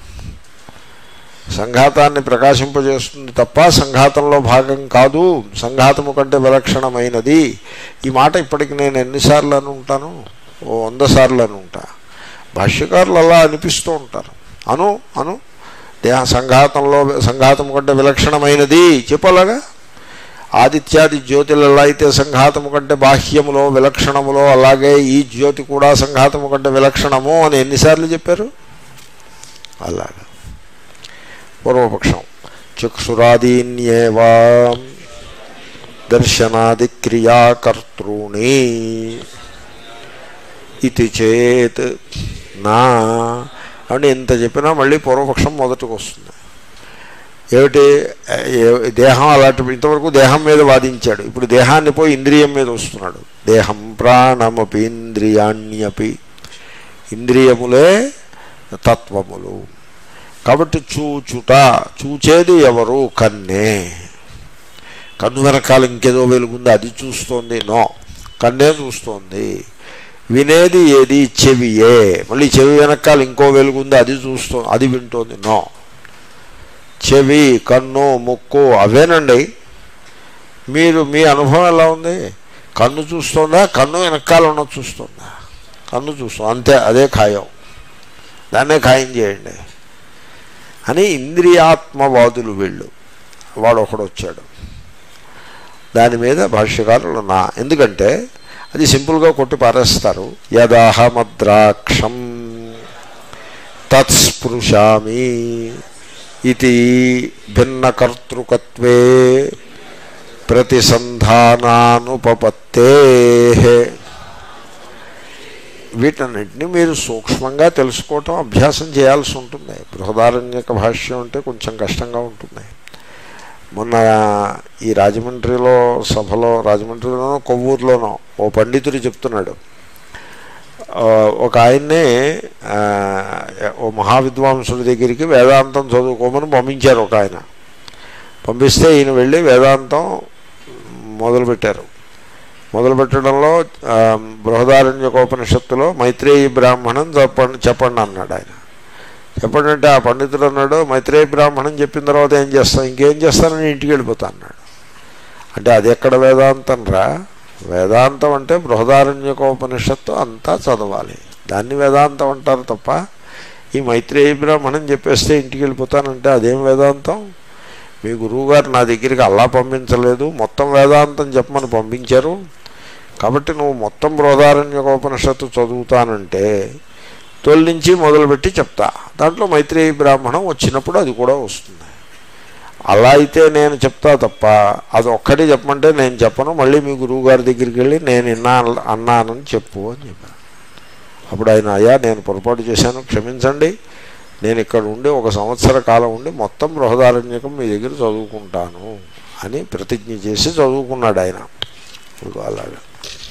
సంఘాతాన్ని ప్రకాశింపజేస్తుంది తప్ప సంఘాతంలో భాగం కాదు సంఘాతము కంటే విలక్షణమైనది ఈ మాట ఇప్పటికి నేను ఎన్నిసార్లు అని ఉంటాను ఓ వంద సార్లు అని ఉంటా భాష్యకారులు అలా అనిపిస్తూ ఉంటారు అను అను దేహ సంఘాతంలో సంఘాతము కంటే విలక్షణమైనది చెప్పలాగా ఆదిత్యాది జ్యోతులు ఎలా అయితే సంఘాతము కంటే బాహ్యములో విలక్షణములో అలాగే ఈ జ్యోతి కూడా సంఘాతము కంటే విలక్షణము అని ఎన్నిసార్లు చెప్పారు అలాగా పూర్వపక్షం చక్షురాదీన్యేవా దర్శనాది క్రియాకర్తృణి ఇది చేత్ నా అంటే ఇంత చెప్పినా మళ్ళీ పూర్వపక్షం మొదటికి వస్తుంది ఏమిటి ఏ- దేహం అలాంటి ఇంతవరకు దేహం మీద వాదించాడు ఇప్పుడు దేహాన్ని పోయి ఇంద్రియం మీద వస్తున్నాడు దేహం ప్రాణమపి ఇంద్రియాణ్యపి ఇంద్రియములే తత్వములు కాబట్టి చూచుట చూచేది ఎవరు కన్నే కన్ను వెనకాల ఇంకేదో వెలుగుంది అది చూస్తోంది నో కన్నే చూస్తోంది వినేది ఏది చెవియే మళ్ళీ చెవి వెనకాల ఇంకో వెలుగుంది అది చూస్తోంది అది వింటోంది నో చెవి కన్ను ముక్కు అవేనండి మీరు మీ అనుభవం ఎలా ఉంది కన్ను చూస్తోందా కన్ను వెనకాల ఉన్న చూస్తోందా కన్ను చూస్తాం అంతే అదే ఖాయం దాన్నే ఖాయం చేయండి అని ఇంద్రియాత్మవాదులు వీళ్ళు వాడు ఒకడు వచ్చాడు దాని మీద భాష్యకారులు నా ఎందుకంటే అది సింపుల్గా కొట్టి పారేస్తారు యదాహమద్రాక్షం తత్స్పృశామి ఇది భిన్నకర్తృకత్వే ప్రతిసంధానానుపపత్తే వీటన్నిటిని మీరు సూక్ష్మంగా తెలుసుకోవటం అభ్యాసం చేయాల్సి ఉంటుంది బృహదారణ్యక భాష్యం అంటే కొంచెం కష్టంగా ఉంటుంది మొన్న ఈ రాజమండ్రిలో సభలో రాజమండ్రిలోనో కొవ్వూరులోనో ఓ పండితుడు చెప్తున్నాడు ఆ, ఒక ఆయన్ని ఆ, ఓ మహావిద్వాంసుడి దగ్గరికి వేదాంతం చదువుకోమని పంపించారు ఒక ఆయన పంపిస్తే ఈయన వెళ్ళి వేదాంతం మొదలుపెట్టారు మొదలుపెట్టడంలో ఆ, బృహదారణ్యకోపనిషత్తులో మైత్రేయి బ్రాహ్మణం చెప్పండి చెప్పండి అన్నాడు ఆయన చెప్పండి అంటే ఆ పండితుడు అన్నాడు మైత్రేయ బ్రాహ్మణం చెప్పిన తర్వాత ఏం చేస్తాను ఇంకేం చేస్తానని ఇంటికి వెళ్ళిపోతా అన్నాడు అంటే అది ఎక్కడ వేదాంతం రా వేదాంతం అంటే బృహదారణ్యకోపనిషత్తు అంతా చదవాలి దాన్ని వేదాంతం అంటారు తప్ప ఈ మైత్రేయ బ్రాహ్మణం చెప్పేస్తే ఇంటికి వెళ్ళిపోతానంటే అదేం వేదాంతం మీ గురువుగారు నా దగ్గరికి అలా పంపించలేదు మొత్తం వేదాంతం చెప్పమని పంపించారు కాబట్టి నువ్వు మొత్తం బృహదారణ్యకోపనిషత్తు చదువుతానంటే తొలి నుంచి మొదలుపెట్టి చెప్తా దాంట్లో మైత్రేయ బ్రాహ్మణం వచ్చినప్పుడు అది కూడా వస్తుంది అలా అయితే నేను చెప్తా తప్ప అది ఒక్కటి చెప్పమంటే నేను చెప్పను మళ్ళీ మీ గురువు గారి దగ్గరికి వెళ్ళి నేను ఇన్నా అన్నానని చెప్పు అని చెప్పాను అప్పుడు ఆయన అయ్యా నేను పొరపాటు చేశాను క్షమించండి నేను ఇక్కడ ఉండి ఒక సంవత్సర కాలం ఉండి మొత్తం బృహదారణ్యకం మీ దగ్గర చదువుకుంటాను అని ప్రతిజ్ఞ చేసి చదువుకున్నాడు ఆయన ఇదిగో అలాగా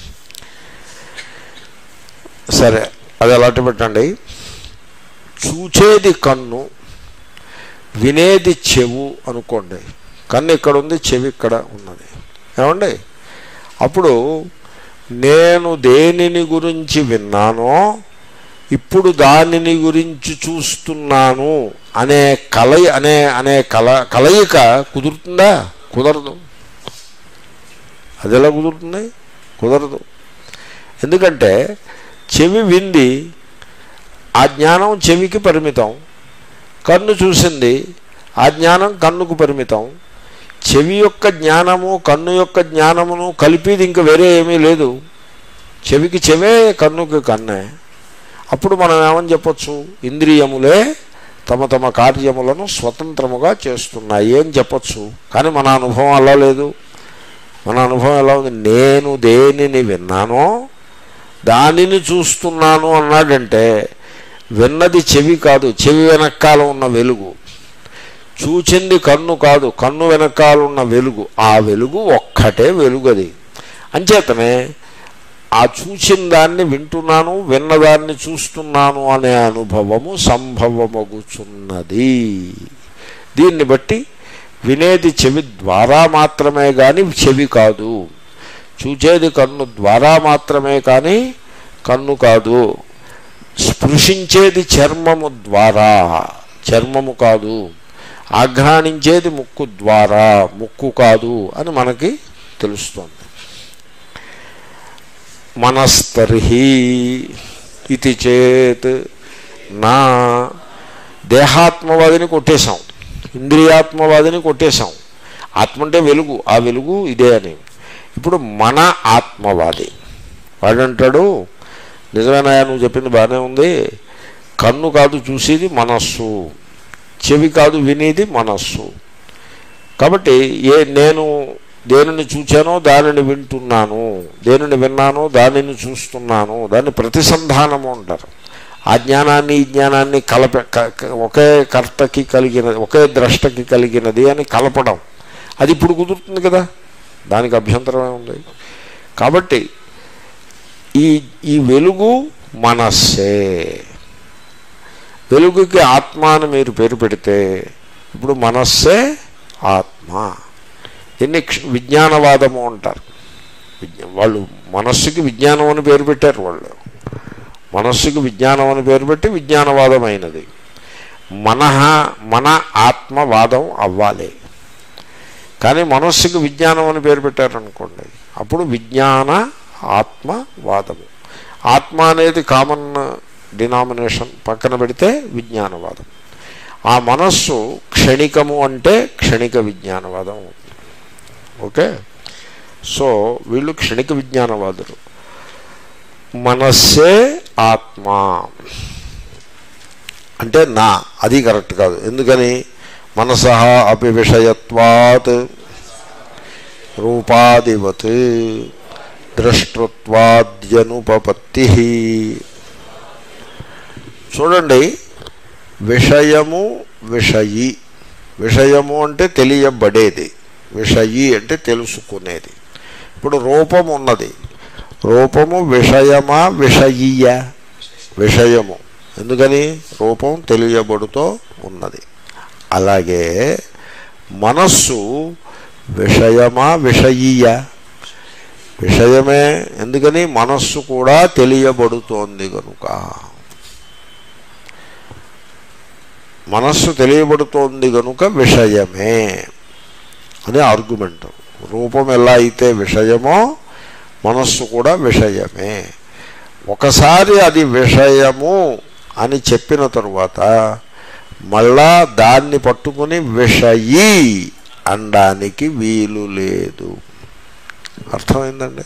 సరే అది అలాంటి పెట్టండి చూచేది కన్ను వినేది చెవు అనుకోండి కన్ను ఇక్కడ ఉంది చెవి ఇక్కడ ఉన్నది ఏమండి అప్పుడు నేను దేనిని గురించి విన్నానో ఇప్పుడు దానిని గురించి చూస్తున్నాను అనే కలయి అనే అనే కల కలయిక కుదురుతుందా కుదరదు అది ఎలా కుదురుతుంది కుదరదు ఎందుకంటే చెవి వింది ఆ జ్ఞానం చెవికి పరిమితం కన్ను చూసింది ఆ జ్ఞానం కన్నుకు పరిమితం చెవి యొక్క జ్ఞానము కన్ను యొక్క జ్ఞానమును కలిపిది ఇంక వేరే ఏమీ లేదు చెవికి చెవే కన్నుకి కన్నే అప్పుడు మనం ఏమని చెప్పొచ్చు ఇంద్రియములే తమ తమ కార్యములను స్వతంత్రముగా చేస్తున్నాయి అని చెప్పొచ్చు కానీ మన అనుభవం అలా లేదు మన అనుభవం ఎలా ఉంది నేను దేనిని విన్నానో దానిని చూస్తున్నాను అన్నాడంటే విన్నది చెవి కాదు చెవి వెనకాల ఉన్న వెలుగు చూచింది కన్ను కాదు కన్ను వెనకాల ఉన్న వెలుగు ఆ వెలుగు ఒక్కటే వెలుగు అది అంచేతనే ఆ చూసిన దాన్ని వింటున్నాను విన్నదాన్ని చూస్తున్నాను అనే అనుభవము సంభవమగుచున్నది దీన్ని బట్టి వినేది చెవి ద్వారా మాత్రమే కానీ చెవి కాదు చూచేది కన్ను ద్వారా మాత్రమే కానీ కన్ను కాదు స్పృశించేది చర్మము ద్వారా చర్మము కాదు ఆఘ్రాణించేది ముక్కు ద్వారా ముక్కు కాదు అని మనకి తెలుస్తోంది మనస్తర్హి ఇది చేత్ నా దేహాత్మవాదిని కొట్టేశాం ఇంద్రియాత్మవాదిని కొట్టేశాం ఆత్మ అంటే వెలుగు ఆ వెలుగు ఇదే అని ఇప్పుడు మన ఆత్మవాది వాడంటాడు నిజమేనా నువ్వు చెప్పింది బాగానే ఉంది కన్ను కాదు చూసేది మనస్సు చెవి కాదు వినేది మనస్సు కాబట్టి ఏ నేను దేనిని చూచానో దానిని వింటున్నాను దేనిని విన్నానో దానిని చూస్తున్నాను దాన్ని ప్రతిసంధానము అంటారు ఆ జ్ఞానాన్ని ఈ జ్ఞానాన్ని కలప క- క- ఒకే కర్తకి కలిగినది ఒకే ద్రష్టకి కలిగినది అని కలపడం అది ఇప్పుడు కుదురుతుంది కదా దానికి అభ్యంతరమే ఉంది కాబట్టి ఈ ఈ వెలుగు మనస్సే వెలుగుకి ఆత్మ అని మీరు పేరు పెడితే ఇప్పుడు మనస్సే ఆత్మ దీన్ని క్ష- విజ్ఞానవాదము అంటారు విజ్ఞా వాళ్ళు మనస్సుకి విజ్ఞానం అని పేరు పెట్టారు వాళ్ళు మనస్సుకి విజ్ఞానం అని పేరు పెట్టి విజ్ఞానవాదం అయినది మనహ మన ఆత్మవాదం అవ్వాలి కానీ మనస్సుకి విజ్ఞానం అని పేరు పెట్టారనుకోండి అప్పుడు విజ్ఞాన ఆత్మవాదము ఆత్మ అనేది కామన్ డినామినేషన్ పక్కన పెడితే విజ్ఞానవాదం ఆ మనస్సు క్షణికము అంటే క్షణిక విజ్ఞానవాదం అవుతుంది ఓకే సో వీళ్ళు క్షణిక విజ్ఞానవాదులు మనస్సే ఆత్మ అంటే నా అది కరెక్ట్ కాదు ఎందుకని మనస అపి విషయత్వాత్ రూపాదివత్ ద్రష్టృత్వాద్యనుపపత్తి చూడండి విషయము విషయి విషయము అంటే తెలియబడేది విషయి అంటే తెలుసుకునేది ఇప్పుడు రూపం ఉన్నది రూపము విషయమా విషయీయ విషయము ఎందుకని రూపం తెలియబడుతూ ఉన్నది అలాగే మనస్సు విషయమా విషయీయ విషయమే ఎందుకని మనస్సు కూడా తెలియబడుతోంది కనుక మనస్సు తెలియబడుతోంది గనుక విషయమే అని ఆర్గ్యుమెంట్ రూపం ఎలా అయితే విషయమో మనస్సు కూడా విషయమే ఒకసారి అది విషయము అని చెప్పిన తరువాత మళ్ళా దాన్ని పట్టుకుని విషయి అనడానికి వీలు లేదు అర్థమైందండి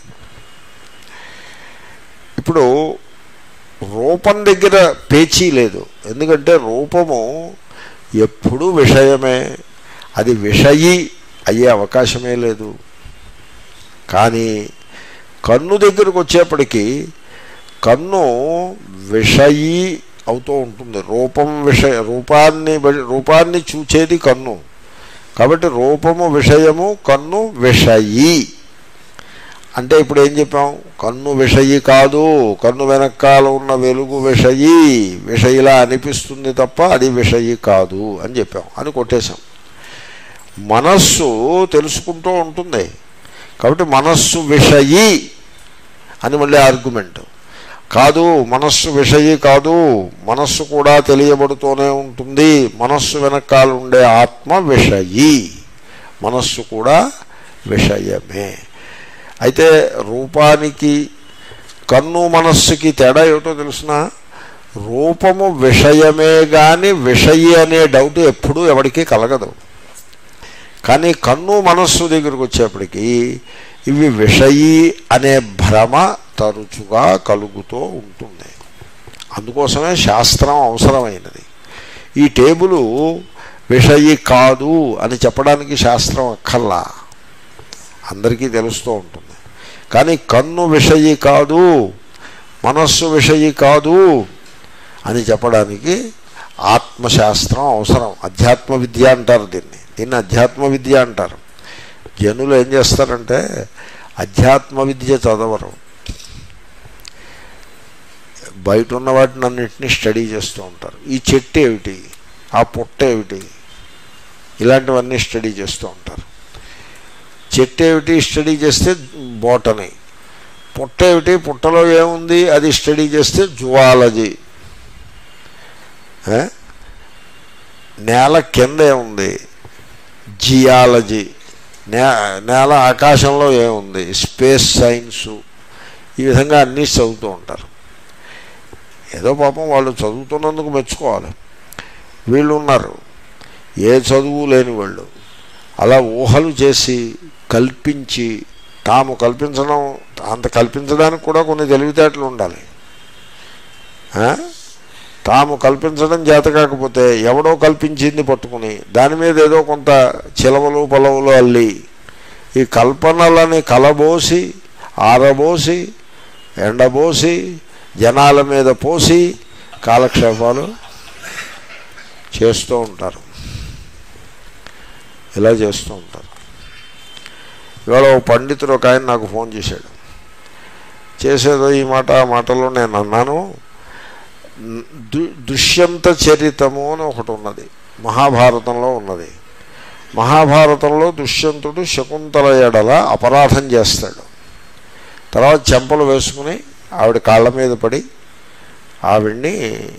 ఇప్పుడు రూపం దగ్గర పేచీ లేదు ఎందుకంటే రూపము ఎప్పుడూ విషయమే అది విషయి అయ్యే అవకాశమే లేదు కానీ కన్ను దగ్గరకు వచ్చేప్పటికీ కన్ను విషయి అవుతూ ఉంటుంది రూపం విషయ రూపాన్ని బ- రూపాన్ని చూచేది కన్ను కాబట్టి రూపము విషయము కన్ను విషయి అంటే ఇప్పుడు ఏం చెప్పాం కన్ను విషయి కాదు కన్ను వెనకాల ఉన్న వెలుగు విషయి విషయిలా అనిపిస్తుంది తప్ప అది విషయి కాదు అని చెప్పాం అని కొట్టేశాం మనస్సు తెలుసుకుంటూ ఉంటుంది కాబట్టి మనస్సు విషయి అని మళ్ళీ ఆర్గ్యుమెంట్ కాదు మనస్సు విషయి కాదు మనస్సు కూడా తెలియబడుతూనే ఉంటుంది మనస్సు వెనకాల ఉండే ఆత్మ విషయి మనస్సు కూడా విషయమే అయితే రూపానికి కన్ను మనస్సుకి తేడా ఏమిటో తెలుసిన రూపము విషయమే కానీ విషయి అనే డౌట్ ఎప్పుడూ ఎవరికీ కలగదు కానీ కన్ను మనస్సు దగ్గరికి వచ్చేప్పటికీ ఇవి విషయి అనే భ్రమ తరచుగా కలుగుతూ ఉంటుంది అందుకోసమే శాస్త్రం అవసరమైనది ఈ టేబుల్ విషయి కాదు అని చెప్పడానికి శాస్త్రం అక్కర్లా అందరికీ తెలుస్తూ ఉంటుంది కానీ కన్ను విషయి కాదు మనస్సు విషయి కాదు అని చెప్పడానికి ఆత్మశాస్త్రం అవసరం అధ్యాత్మ విద్య అంటారు దీన్ని దీన్ని అధ్యాత్మ విద్య అంటారు జనులు ఏం చేస్తారంటే అధ్యాత్మ విద్య చదవరు బయట ఉన్న వాటిని అన్నింటినీ స్టడీ చేస్తూ ఉంటారు ఈ చెట్టు ఏమిటి ఆ పుట్ట ఏమిటి ఇలాంటివన్నీ స్టడీ చేస్తూ ఉంటారు చెట్టు ఏమిటి స్టడీ చేస్తే బోటనీ పుట్ట ఏమిటి పుట్టలో ఏముంది అది స్టడీ చేస్తే జువాలజీ ఏ? నేల కింద ఏముంది జియాలజీ నే నేల ఆకాశంలో ఏముంది స్పేస్ సైన్సు ఈ విధంగా అన్నీ చదువుతూ ఉంటారు ఏదో పాపం వాళ్ళు చదువుతున్నందుకు మెచ్చుకోవాలి వీళ్ళు ఉన్నారు ఏ చదువు లేని వాళ్ళు అలా ఊహలు చేసి కల్పించి తాము కల్పించడం అంత కల్పించడానికి కూడా కొన్ని తెలివితేటలు ఉండాలి ఆ? తాము కల్పించడం చేత కాకపోతే ఎవడో కల్పించింది పట్టుకుని దాని మీద ఏదో కొంత చిలవలు పొలవులు అల్లి ఈ కల్పనలని కలబోసి ఆరబోసి ఎండబోసి జనాల మీద పోసి కాలక్షేపాలు చేస్తూ ఉంటారు ఇలా చేస్తూ ఉంటారు ఇవాళ ఓ పండితుడు ఒక ఆయన నాకు ఫోన్ చేశాడు చేసేదో ఈ మాట ఆ మాటలో నేను అన్నాను దు దుష్యంత చరితము అని ఒకటి ఉన్నది మహాభారతంలో ఉన్నది మహాభారతంలో దుష్యంతుడు శకుంతల ఎడల అపరాధం చేస్తాడు తర్వాత చెంపలు వేసుకుని ఆవిడ కాళ్ళ మీద పడి ఆవిడ్ని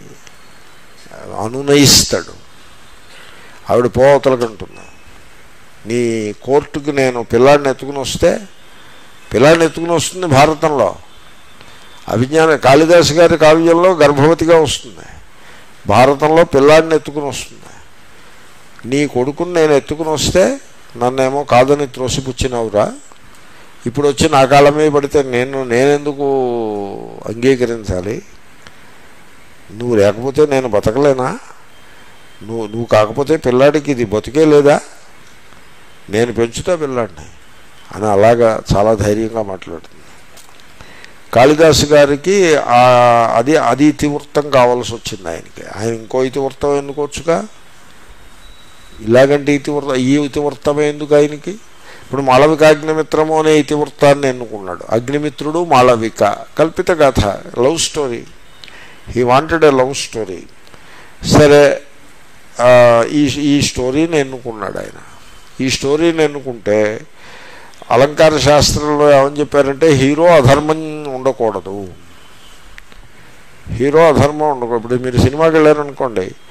అనునయిస్తాడు ఆవిడ పోవతలకంటుంది నీ కోర్టుకు నేను పిల్లాడిని ఎత్తుకుని వస్తే పిల్లాడిని ఎత్తుకుని వస్తుంది భారతంలో అభిజ్ఞాన కాళిదాసు గారి కావ్యంలో గర్భవతిగా వస్తుంది భారతంలో పిల్లాడిని ఎత్తుకుని వస్తుంది నీ కొడుకుని నేను ఎత్తుకుని వస్తే నన్నేమో కాదని త్రోసిపుచ్చినావురా ఇప్పుడు వచ్చి నా కాళ్ళ మీద పడితే నేను నేనెందుకు అంగీకరించాలి నువ్వు లేకపోతే నేను బతకలేనా నువ్వు నువ్వు కాకపోతే పిల్లాడికి ఇది బతికే లేదా నేను పెంచుతా పిల్లాడిని అని అలాగా చాలా ధైర్యంగా మాట్లాడుతుంది కాళిదాసు గారికి ఆ- అది అది ఇతివృత్తం కావాల్సి వచ్చింది ఆయనకి ఆయన ఇంకో ఇతివృత్తం ఎన్నుకోవచ్చుగా ఇలాగంటే ఇతివృత్తం ఈ ఇతివృత్తమే ఎందుకు ఆయనకి ఇప్పుడు మాళవిక అగ్నిమిత్రము అనే ఇతివృత్తాన్ని ఎన్నుకున్నాడు అగ్నిమిత్రుడు మాళవిక కల్పిత కథ love story he wanted a love story సరే ఆ, ఈ ఈ స్టోరీని ఎన్నుకున్నాడు ఆయన ఈ స్టోరీని ఎన్నుకుంటే అలంకార శాస్త్రంలో ఏమని చెప్పారంటే హీరో అధర్మం ఉండకూడదు హీరో అధర్మం ఉండకూడదు ఇప్పుడు మీరు సినిమాకి వెళ్ళారనుకోండి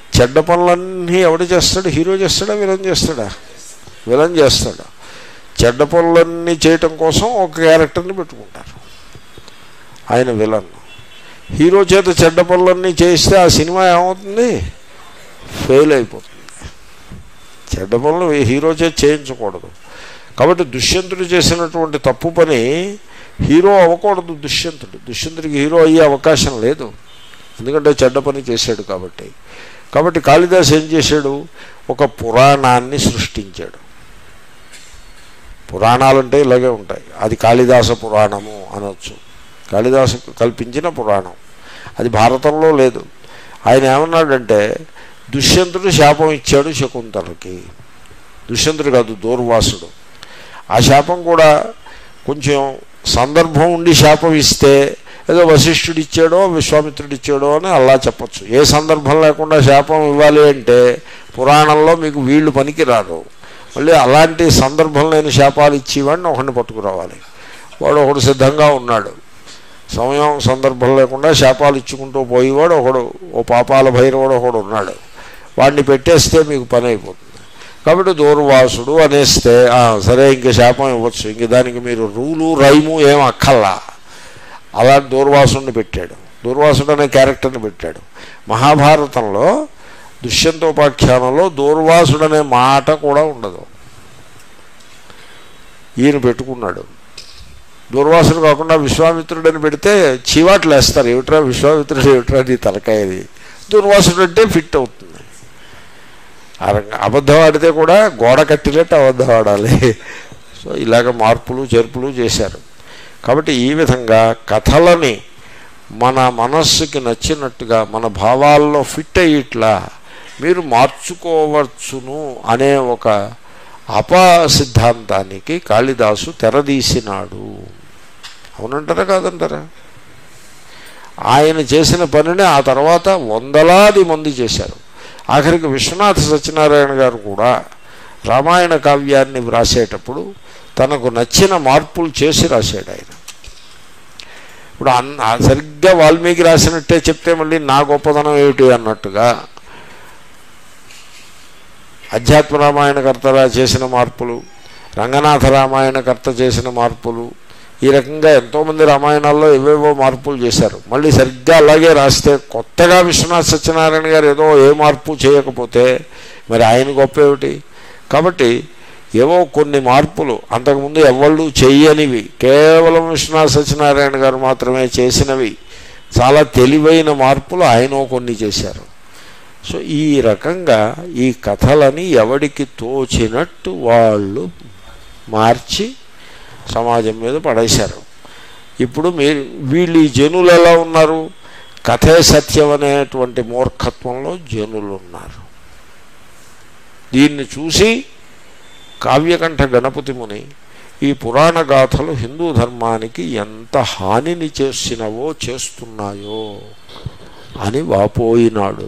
చెడ్డ పనులన్నీ ఎవడు చేస్తాడు హీరో చేస్తాడా విలన్ చేస్తాడా విలన్ చేస్తాడు చెడ్డ పనులన్నీ చేయటం కోసం ఒక క్యారెక్టర్ని పెట్టుకుంటారు ఆయన విలన్ హీరో చేత చెడ్డ పనులన్నీ చేస్తే ఆ సినిమా ఏమవుతుంది ఫెయిల్ అయిపోతుంది చెడ్డ పనులు హీరో చేత చేయించకూడదు కాబట్టి దుష్యంతుడు చేసినటువంటి తప్పు పని హీరో అవ్వకూడదు దుష్యంతుడు దుష్యంతుడికి హీరో అయ్యే అవకాశం లేదు ఎందుకంటే చెడ్డ పని చేశాడు కాబట్టి కాబట్టి కాళిదాస్ ఏం చేశాడు ఒక పురాణాన్ని సృష్టించాడు పురాణాలంటే ఇలాగే ఉంటాయి అది కాళిదాస పురాణము అనొచ్చు కాళిదాసు కల్పించిన పురాణం అది భారతంలో లేదు ఆయన ఏమన్నాడంటే దుష్యంతుడు శాపం ఇచ్చాడు శకుంతలకి దుష్యంతుడు కాదు దూర్వాసుడు ఆ శాపం కూడా కొంచెం సందర్భం ఉండి శాపం ఇస్తే ఏదో వశిష్ఠుడు ఇచ్చాడో విశ్వామిత్రుడు ఇచ్చాడో అని అలా చెప్పచ్చు ఏ సందర్భం లేకుండా శాపం ఇవ్వాలి అంటే పురాణంలో మీకు వీళ్ళు పనికిరారు మళ్ళీ అలాంటి సందర్భం లేని శాపాలు ఇచ్చేవాడిని ఒకడిని పట్టుకురావాలి వాడు ఒకడు సిద్ధంగా ఉన్నాడు సమయం సందర్భం లేకుండా శాపాలు ఇచ్చుకుంటూ పోయేవాడు ఒకడు ఓ పాపాల భైరవుడు ఒకడు ఉన్నాడు వాడిని పెట్టేస్తే మీకు పని అయిపోతుంది కాబట్టి దూర్వాసుడు అనేస్తే "ఆ, సరే ఇంక శాపం ఇవ్వచ్చు ఇంక దానికి మీరు రూలు రైము ఏం అక్కల్లా అలాంటి దూర్వాసుడిని పెట్టాడు దూర్వాసుడు అనే క్యారెక్టర్ని పెట్టాడు మహాభారతంలో దుష్యంతోపాఖ్యానంలో దూర్వాసుడు అనే మాట కూడా ఉండదు ఈయన పెట్టుకున్నాడు దూర్వాసుడు కాకుండా విశ్వామిత్రుడని పెడితే చీవాట్లు వేస్తారు ఏమిట్రా విశ్వామిత్రుడు ఏమిట్రా నీ తలకాయది దూర్వాసుడు అంటే ఫిట్ అవుతుంది ఆ రకంగా అబద్ధం ఆడితే కూడా గోడ కట్టినట్టు అబద్ధం ఆడాలి సో ఇలాగ మార్పులు చేర్పులు చేశారు కాబట్టి ఈ విధంగా కథలని మన మనస్సుకి నచ్చినట్టుగా మన భావాల్లో ఫిట్ అయ్యిట్లా మీరు మార్చుకోవచ్చును అనే ఒక అపా సిద్ధాంతానికి కాళిదాసు తెరదీసినాడు అవునంటారా కాదంటారా ఆయన చేసిన పనిని ఆ తర్వాత వందలాది మంది చేశారు ఆఖరికి విశ్వనాథ సత్యనారాయణ గారు కూడా రామాయణ కావ్యాన్ని వ్రాసేటప్పుడు తనకు నచ్చిన మార్పులు చేసి రాశాడు ఆయన ఇప్పుడు అన్న సరిగ్గా వాల్మీకి రాసినట్టే చెప్తే మళ్ళీ నా గొప్పతనం ఏమిటి అన్నట్టుగా అధ్యాత్మ రామాయణకర్త చేసిన మార్పులు రంగనాథ రామాయణకర్త చేసిన మార్పులు ఈ రకంగా ఎంతోమంది రామాయణాల్లో ఏవేవో మార్పులు చేశారు మళ్ళీ సరిగ్గా అలాగే రాస్తే కొత్తగా విశ్వనాథ సత్యనారాయణ గారు ఏదో ఏ మార్పు చేయకపోతే మరి ఆయన గొప్ప ఏమిటి కాబట్టి ఏవో కొన్ని మార్పులు అంతకుముందు ఎవళ్ళు చెయ్యనివి కేవలం విశ్వనాథ సత్యనారాయణ గారు మాత్రమే చేసినవి చాలా తెలివైన మార్పులు ఆయన కొన్ని చేశారు సో ఈ రకంగా ఈ కథలని ఎవడికి తోచినట్టు వాళ్ళు మార్చి సమాజం మీద పడేశారు ఇప్పుడు మీరు వీళ్ళు ఈ జనులు ఎలా ఉన్నారు కథే సత్యం అనేటువంటి మూర్ఖత్వంలో జనులు ఉన్నారు దీన్ని చూసి కావ్యకంఠ గణపతి ముని ఈ పురాణ గాథలు హిందూ ధర్మానికి ఎంత హానిని చేసినవో చేస్తున్నాయో అని వాపోయినాడు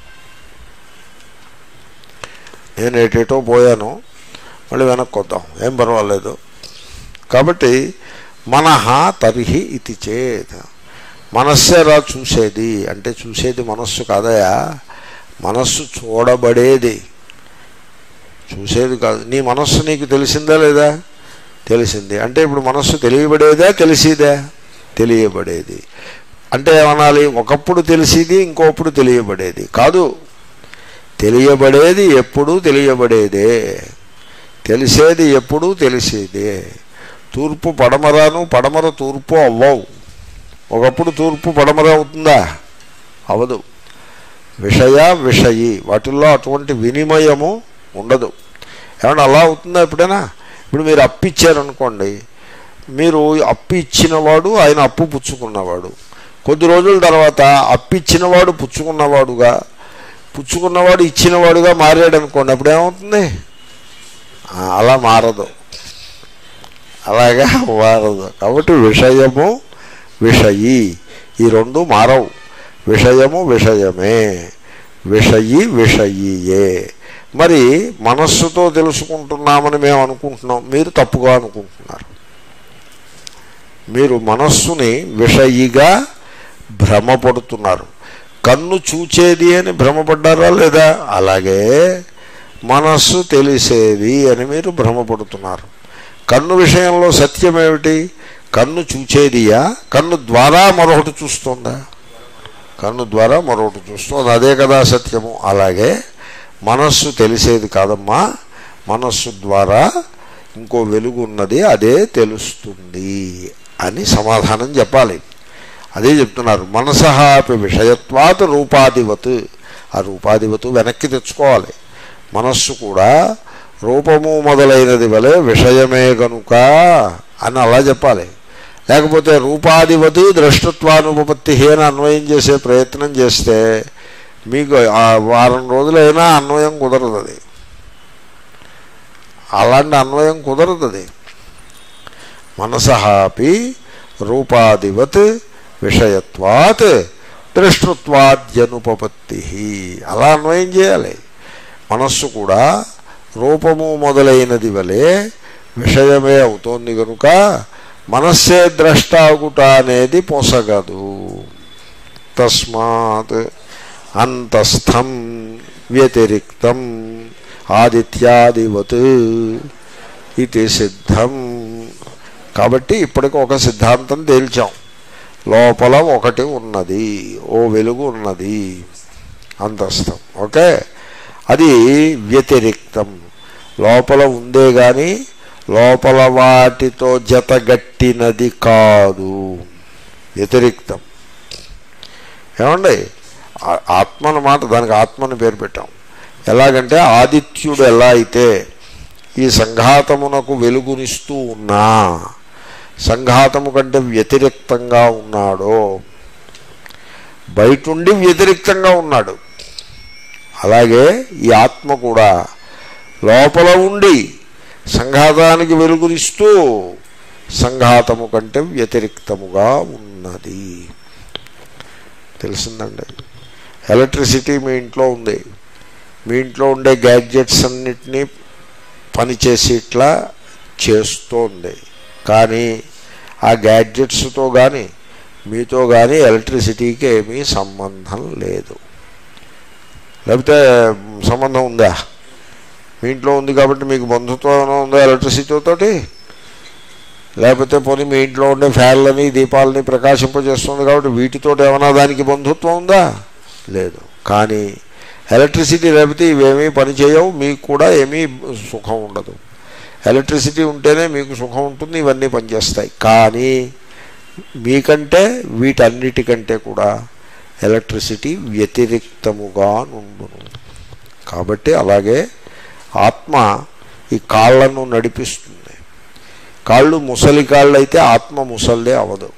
నేను ఏటేటో పోయాను మళ్ళీ వెనక్కి వద్దాం ఏం పర్వాలేదు కాబట్టి మనహ తర్హి ఇది చేత్ మనస్సేరా చూసేది అంటే చూసేది మనస్సు కాదయా మనస్సు చూడబడేది చూసేది కాదు నీ మనస్సు నీకు తెలిసిందా లేదా తెలిసింది అంటే ఇప్పుడు మనస్సు తెలియబడేదా తెలిసేదా తెలియబడేది అంటే ఏమనాలి ఒకప్పుడు తెలిసేది ఇంకోప్పుడు తెలియబడేది కాదు తెలియబడేది ఎప్పుడూ తెలియబడేదే తెలిసేది ఎప్పుడూ తెలిసేదే తూర్పు పడమరాను పడమర తూర్పు అవ్వవు ఒకప్పుడు తూర్పు పడమర అవుతుందా అవదు విషయ విషయి వాటిల్లో అటువంటి వినిమయము ఉండదు ఏమన్నా అలా అవుతుందా ఎప్పుడైనా ఇప్పుడు మీరు అప్పు ఇచ్చారనుకోండి మీరు అప్పు ఇచ్చినవాడు ఆయన అప్పు పుచ్చుకున్నవాడు కొద్ది రోజుల తర్వాత అప్పు ఇచ్చినవాడు పుచ్చుకున్నవాడుగా పుచ్చుకున్నవాడు ఇచ్చినవాడుగా మారాడు అనుకోండి అప్పుడు ఏమవుతుంది ఆ, అలా మారదు అలాగా మారదు కాబట్టి విషయము విషయి ఈ రెండు మారవు విషయము విషయమే విషయి విషయియే మరి మనస్సుతో తెలుసుకుంటున్నామని మేము అనుకుంటున్నాం మీరు తప్పుగా అనుకుంటున్నారు మీరు మనస్సుని విషయిగా భ్రమపడుతున్నారు కన్ను చూచేది అని భ్రమపడ్డారా లేదా అలాగే మనస్సు తెలిసేది అని మీరు భ్రమపడుతున్నారు కన్ను విషయంలో సత్యం ఏమిటి కన్ను చూచేదియా కన్ను ద్వారా మరొకటి చూస్తుందా కన్ను ద్వారా మరొకటి చూస్తుంది అదే కదా సత్యము అలాగే మనస్సు తెలిసేది కాదమ్మా మనస్సు ద్వారా ఇంకో వెలుగు ఉన్నది అదే తెలుస్తుంది అని సమాధానం చెప్పాలి అదే చెప్తున్నారు మనసహాపి విషయత్వాత్ రూపాధివత్ ఆ రూపాధివత్ వెనక్కి తెచ్చుకోవాలి మనస్సు కూడా రూపము మొదలైనది వలె విషయమే గనుక అని అలా చెప్పాలి లేకపోతే రూపాధివతి ద్రష్టత్వానుపత్తి అని అన్వయం చేసే ప్రయత్నం చేస్తే మీకు ఆ వారం రోజులైనా అన్వయం కుదరదు అది అలాంటి అన్వయం కుదరదు అది మనసహాపి రూపాధివత్ విషయత్వాత్ దృష్టత్వాద్యనుపపత్తి అలా అన్వయం చేయాలి మనస్సు కూడా రూపము మొదలైనది వలె విషయమే అవుతోంది కనుక మనస్సే ద్రష్టాగుట అనేది పొసగదు తస్మాత్ అంతస్థం వ్యతిరిక్తం ఆదిత్యాదివత్ ఇది సిద్ధం కాబట్టి ఇప్పటికి ఒక సిద్ధాంతం తేల్చాం లోపల ఒకటి ఉన్నది ఓ వెలుగు ఉన్నది అంతస్థం ఓకే అది వ్యతిరిక్తం లోపల ఉందే కానీ లోపల వాటితో జతగట్టినది కాదు వ్యతిరిక్తం ఏమండి ఆ- ఆత్మ అన్నమాట దానికి ఆత్మని పేరు పెట్టాం ఎలాగంటే ఆదిత్యుడు ఎలా అయితే ఈ సంఘాతమునకు వెలుగునిస్తూ ఉన్నా సంఘాతము కంటే వ్యతిరిక్తంగా ఉన్నాడో బయటుండి వ్యతిరిక్తంగా ఉన్నాడు అలాగే ఈ ఆత్మ కూడా లోపల ఉండి సంఘాతానికి వెలుగునిస్తూ సంఘాతము కంటే వ్యతిరిక్తముగా ఉన్నది తెలిసిందండి ఎలక్ట్రిసిటీ మీ ఇంట్లో ఉంది మీ ఇంట్లో ఉండే గ్యాడ్జెట్స్ అన్నిటినీ పనిచేసి ఇట్లా చేస్తోంది కానీ ఆ గ్యాడ్జెట్స్తో కానీ మీతో కానీ ఎలక్ట్రిసిటీకి ఏమీ సంబంధం లేదు లేకపోతే సంబంధం ఉందా మీ ఇంట్లో ఉంది కాబట్టి మీకు బంధుత్వం ఉందా ఎలక్ట్రిసిటీతోటి లేకపోతే పోనీ మీ ఇంట్లో ఉండే ఫ్యాన్లని దీపాలని ప్రకాశింపజేస్తుంది కాబట్టి వీటితో ఏమైనా దానికి బంధుత్వం ఉందా లేదు కానీ ఎలక్ట్రిసిటీ లేకపోతే ఇవేమీ పనిచేయవు మీకు కూడా ఏమీ సుఖం ఉండదు ఎలక్ట్రిసిటీ ఉంటేనే మీకు సుఖం ఉంటుంది ఇవన్నీ పనిచేస్తాయి కానీ మీకంటే వీటన్నిటికంటే కూడా ఎలక్ట్రిసిటీ వ్యతిరిక్తముగా నుండును కాబట్టి అలాగే ఆత్మ ఈ కాళ్ళను నడిపిస్తుంది కాళ్ళు ముసలి కాళ్ళు అయితే ఆత్మ ముసలిదే అవదు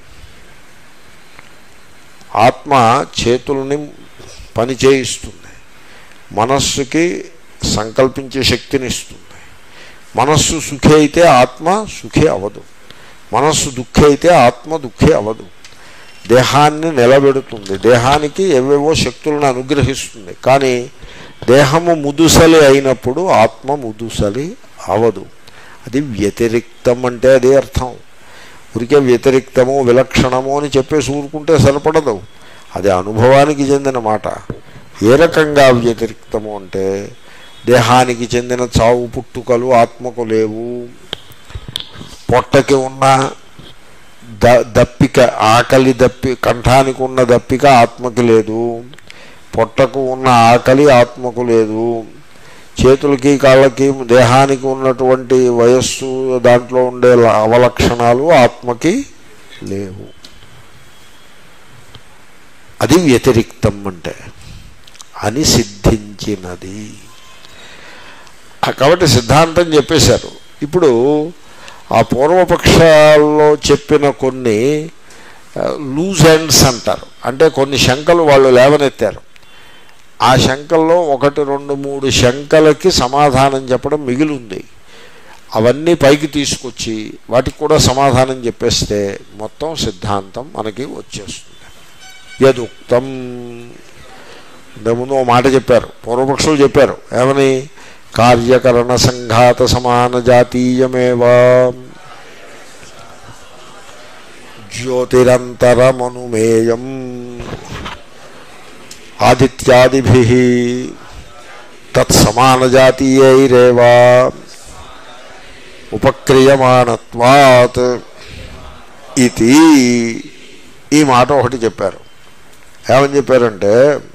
ఆత్మ చేతుల్ని పని చేయిస్తుంది మనస్సుకి సంకల్పించే శక్తిని ఇస్తుంది మనస్సు సుఖి అయితే ఆత్మ సుఖి అవదు మనస్సు దుఃఖి అయితే ఆత్మ దుఃఖి అవదు దేహాన్ని నిలబెడుతుంది దేహానికి ఏవేవో శక్తులను అనుగ్రహిస్తుంది కానీ దేహము ముదుసలి అయినప్పుడు ఆత్మ ముదుసలి అవదు అది వ్యతిరిక్తం అంటే అదే అర్థం ఊరికే వ్యతిరిక్తము విలక్షణము అని చెప్పేసి ఊరుకుంటే సరిపడదు అది అనుభవానికి చెందిన మాట ఏ రకంగా వ్యతిరిక్తము అంటే దేహానికి చెందిన చావు పుట్టుకలు ఆత్మకు లేవు పొట్టకి ఉన్న ద దప్పిక ఆకలి దప్పి కంఠానికి ఉన్న దప్పిక ఆత్మకి లేదు పొట్టకు ఉన్న ఆకలి ఆత్మకు లేదు చేతులకి కాళ్ళకి దేహానికి ఉన్నటువంటి వయస్సు దాంట్లో ఉండే ల- అవలక్షణాలు ఆత్మకి లేవు అది వ్యతిరిక్తం అంటే అని సిద్ధించినది ఆ కాబట్టి సిద్ధాంతం చెప్పేశారు ఇప్పుడు ఆ పూర్వపక్షాల్లో చెప్పిన కొన్ని లూజ్ ఎండ్స్ అంటారు అంటే కొన్ని శంకలు వాళ్ళు లేవనెత్తారు ఆ శంకల్లో ఒకటి రెండు మూడు శంకలకి సమాధానం చెప్పడం మిగిలి ఉంది అవన్నీ పైకి తీసుకొచ్చి వాటికి కూడా సమాధానం చెప్పేస్తే మొత్తం సిద్ధాంతం మనకి వచ్చేస్తుంది యదుక్తం ఇంతకుముందు ఓ మాట చెప్పారు పూర్వపక్షులు చెప్పారు ఏమని కార్యకరణ సంఘాత సమాన జాతీయమేవా జ్యోతిరంతరమనుమేయం ఆదిత్యాదిభి తత్సమానజాతీయైరేవా ఉపక్రియమాణత్వాత్ ఇది ఈ మాట ఒకటి చెప్పారు ఏమని చెప్పారంటే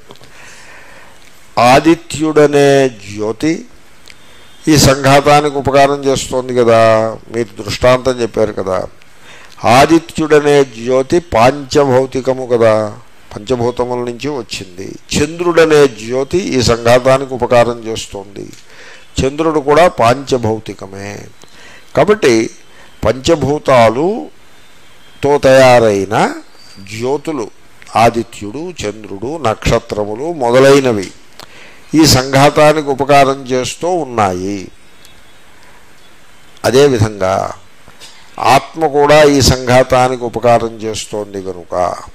ఆదిత్యుడనే జ్యోతి ఈ సంఘాతానికి ఉపకారం చేస్తోంది కదా మీరు దృష్టాంతం చెప్పారు కదా ఆదిత్యుడనే జ్యోతి పాంచభౌతికము కదా పంచభూతముల నుంచి వచ్చింది చంద్రుడనే జ్యోతి ఈ సంఘాతానికి ఉపకారం చేస్తోంది చంద్రుడు కూడా పాంచభౌతికమే కాబట్టి పంచభూతాలుతో తయారైన జ్యోతులు ఆదిత్యుడు చంద్రుడు నక్షత్రములు మొదలైనవి ఈ సంఘాతానికి ఉపకారం చేస్తూ ఉన్నాయి అదేవిధంగా ఆత్మ కూడా ఈ సంఘాతానికి ఉపకారం చేస్తోంది కనుక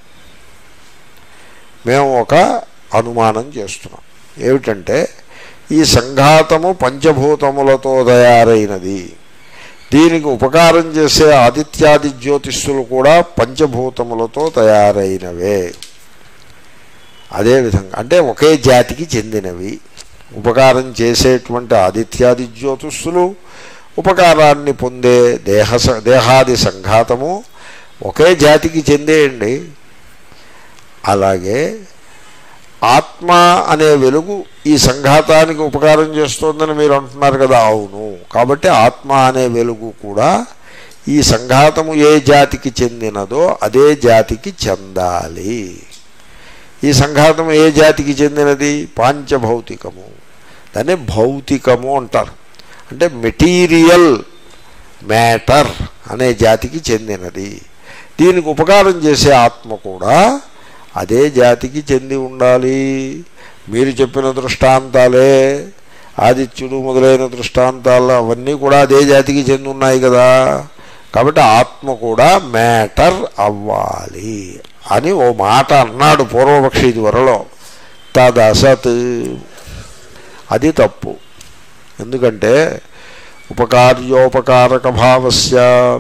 మేము ఒక అనుమానం చేస్తున్నాం ఏమిటంటే ఈ సంఘాతము పంచభూతములతో తయారైనది దీనికి ఉపకారం చేసే ఆదిత్యాది జ్యోతిష్యులు కూడా పంచభూతములతో తయారైనవే అదేవిధంగా అంటే ఒకే జాతికి చెందినవి ఉపకారం చేసేటువంటి ఆదిత్యాది జ్యోతిష్యులు ఉపకారాన్ని పొందే దేహ స- దేహాది సంఘాతము ఒకే జాతికి చెందేయండి అలాగే ఆత్మ అనే వెలుగు ఈ సంఘాతానికి ఉపకారం చేస్తోందని మీరు అంటున్నారు కదా అవును కాబట్టి ఆత్మ అనే వెలుగు కూడా ఈ సంఘాతము ఏ జాతికి చెందినదో అదే జాతికి చెందాలి ఈ సంఘాతం ఏ జాతికి చెందినది పాంచభౌతికము దాన్ని భౌతికము అంటారు అంటే మెటీరియల్ మ్యాటర్ అనే జాతికి చెందినది దీనికి ఉపకారం చేసే ఆత్మ కూడా అదే జాతికి చెంది ఉండాలి మీరు చెప్పిన దృష్టాంతాలే ఆదిత్యుడు మొదలైన దృష్టాంతాలు అవన్నీ కూడా అదే జాతికి చెంది ఉన్నాయి కదా కాబట్టి ఆత్మ కూడా మ్యాటర్ అవ్వాలి అని ఓ మాట అన్నాడు పూర్వపక్షి ఇది వరలో తదసత్ అది తప్పు ఎందుకంటే ఉపకార్యోపకారక భావస్య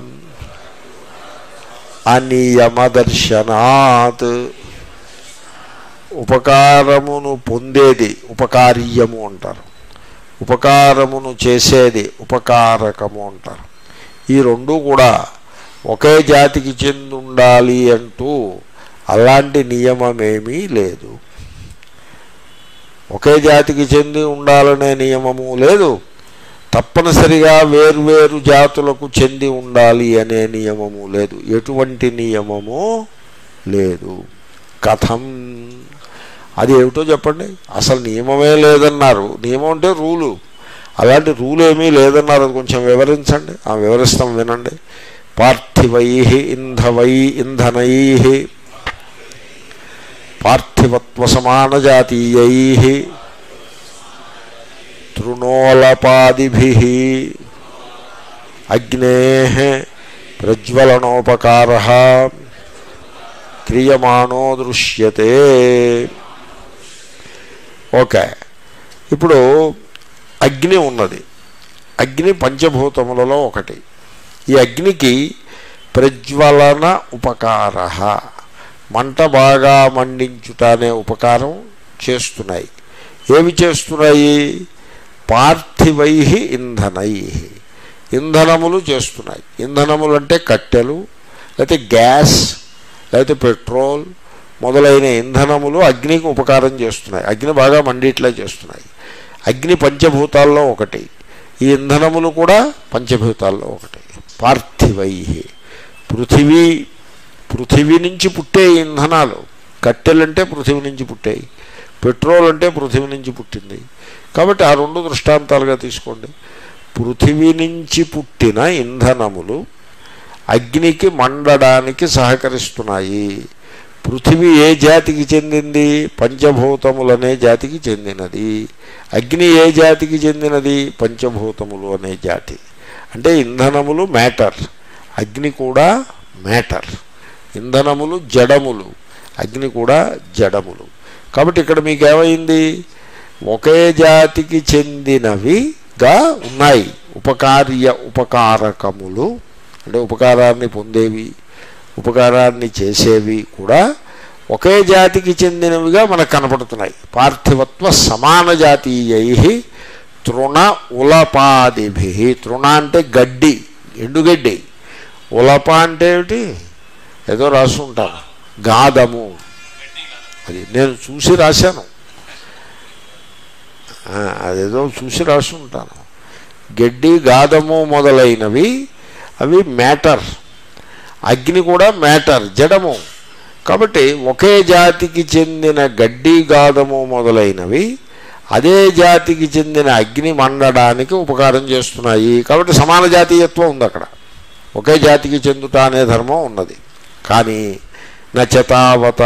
అనియమదర్శనాత్ ఉపకారమును పొందేది ఉపకార్యము అంటారు ఉపకారమును చేసేది ఉపకారకము అంటారు ఈ రెండు కూడా ఒకే జాతికి చెంది ఉండాలి అంటూ అలాంటి నియమమేమీ లేదు ఒకే జాతికి చెంది ఉండాలనే నియమము లేదు తప్పనిసరిగా వేర్వేరు జాతులకు చెంది ఉండాలి అనే నియమము లేదు ఎటువంటి నియమము లేదు కథం అది ఏమిటో చెప్పండి అసలు నియమమే లేదన్నారు నియమం అంటే రూలు అలాంటి రూల్ ఏమీ లేదన్నారు అది కొంచెం వివరించండి ఆ వివరిస్తాం వినండి పార్థివై ఇంధవై ఇంధనై పార్థివత్వ సమానజాతీయై తృణోలపాదిభి అగ్నే ప్రజ్వలనోపకార క్రియమాణో దృశ్యతే ఓకే ఇప్పుడు అగ్ని ఉన్నది అగ్ని పంచభూతములలో ఒకటి ఈ అగ్నికి ప్రజ్వలన ఉపకార మంట బాగా మండించుట అనే ఉపకారం చేస్తున్నాయి ఏమి చేస్తున్నాయి పార్థివై ఇంధనై ఇంధనములు చేస్తున్నాయి ఇంధనములు అంటే కట్టెలు లేకపోతే గ్యాస్ లేకపోతే పెట్రోల్ మొదలైన ఇంధనములు అగ్నికి ఉపకారం చేస్తున్నాయి అగ్ని బాగా మండిట్లా చేస్తున్నాయి అగ్ని పంచభూతాల్లో ఒకటి ఈ ఇంధనములు కూడా పంచభూతాల్లో ఒకటి పార్థివై పృథివీ పృథివీ నుంచి పుట్టే ఇంధనాలు కట్టెలంటే పృథివీ నుంచి పుట్టాయి పెట్రోల్ అంటే పృథివీ నుంచి పుట్టింది కాబట్టి ఆ రెండు దృష్టాంతాలుగా తీసుకోండి పృథివీ నుంచి పుట్టిన ఇంధనములు అగ్నికి మండడానికి సహకరిస్తున్నాయి పృథివీ ఏ జాతికి చెందింది పంచభూతములనే జాతికి చెందినది అగ్ని ఏ జాతికి చెందినది పంచభూతములు అనే జాతి అంటే ఇంధనములు మ్యాటర్ అగ్ని కూడా మ్యాటర్ ఇంధనములు జడములు అగ్ని కూడా జడములు కాబట్టి ఇక్కడ మీకు ఏమైంది ఒకే జాతికి చెందినవిగా ఉన్నాయి ఉపకార్య ఉపకారకములు అంటే ఉపకారాన్ని పొందేవి ఉపకారాన్ని చేసేవి కూడా ఒకే జాతికి చెందినవిగా మనకు కనపడుతున్నాయి పార్థివత్వ సమాన జాతీయై తృణ ఉలపాదిభి తృణ అంటే గడ్డి ఎండుగడ్డి ఉలప అంటే ఏమిటి ఏదో రాసి ఉంటాను గాదము అది నేను చూసి రాశాను ఆ, అదేదో చూసి రాసి ఉంటాను గడ్డి గాదము మొదలైనవి అవి మ్యాటర్ అగ్ని కూడా మ్యాటర్ జడము కాబట్టి ఒకే జాతికి చెందిన గడ్డి గాదము మొదలైనవి అదే జాతికి చెందిన అగ్ని మండడానికి ఉపకారం చేస్తున్నాయి కాబట్టి సమాన జాతీయత్వం ఉంది అక్కడ ఒకే జాతికి చెందుట అనే ధర్మం ఉన్నది కానీ నచతావత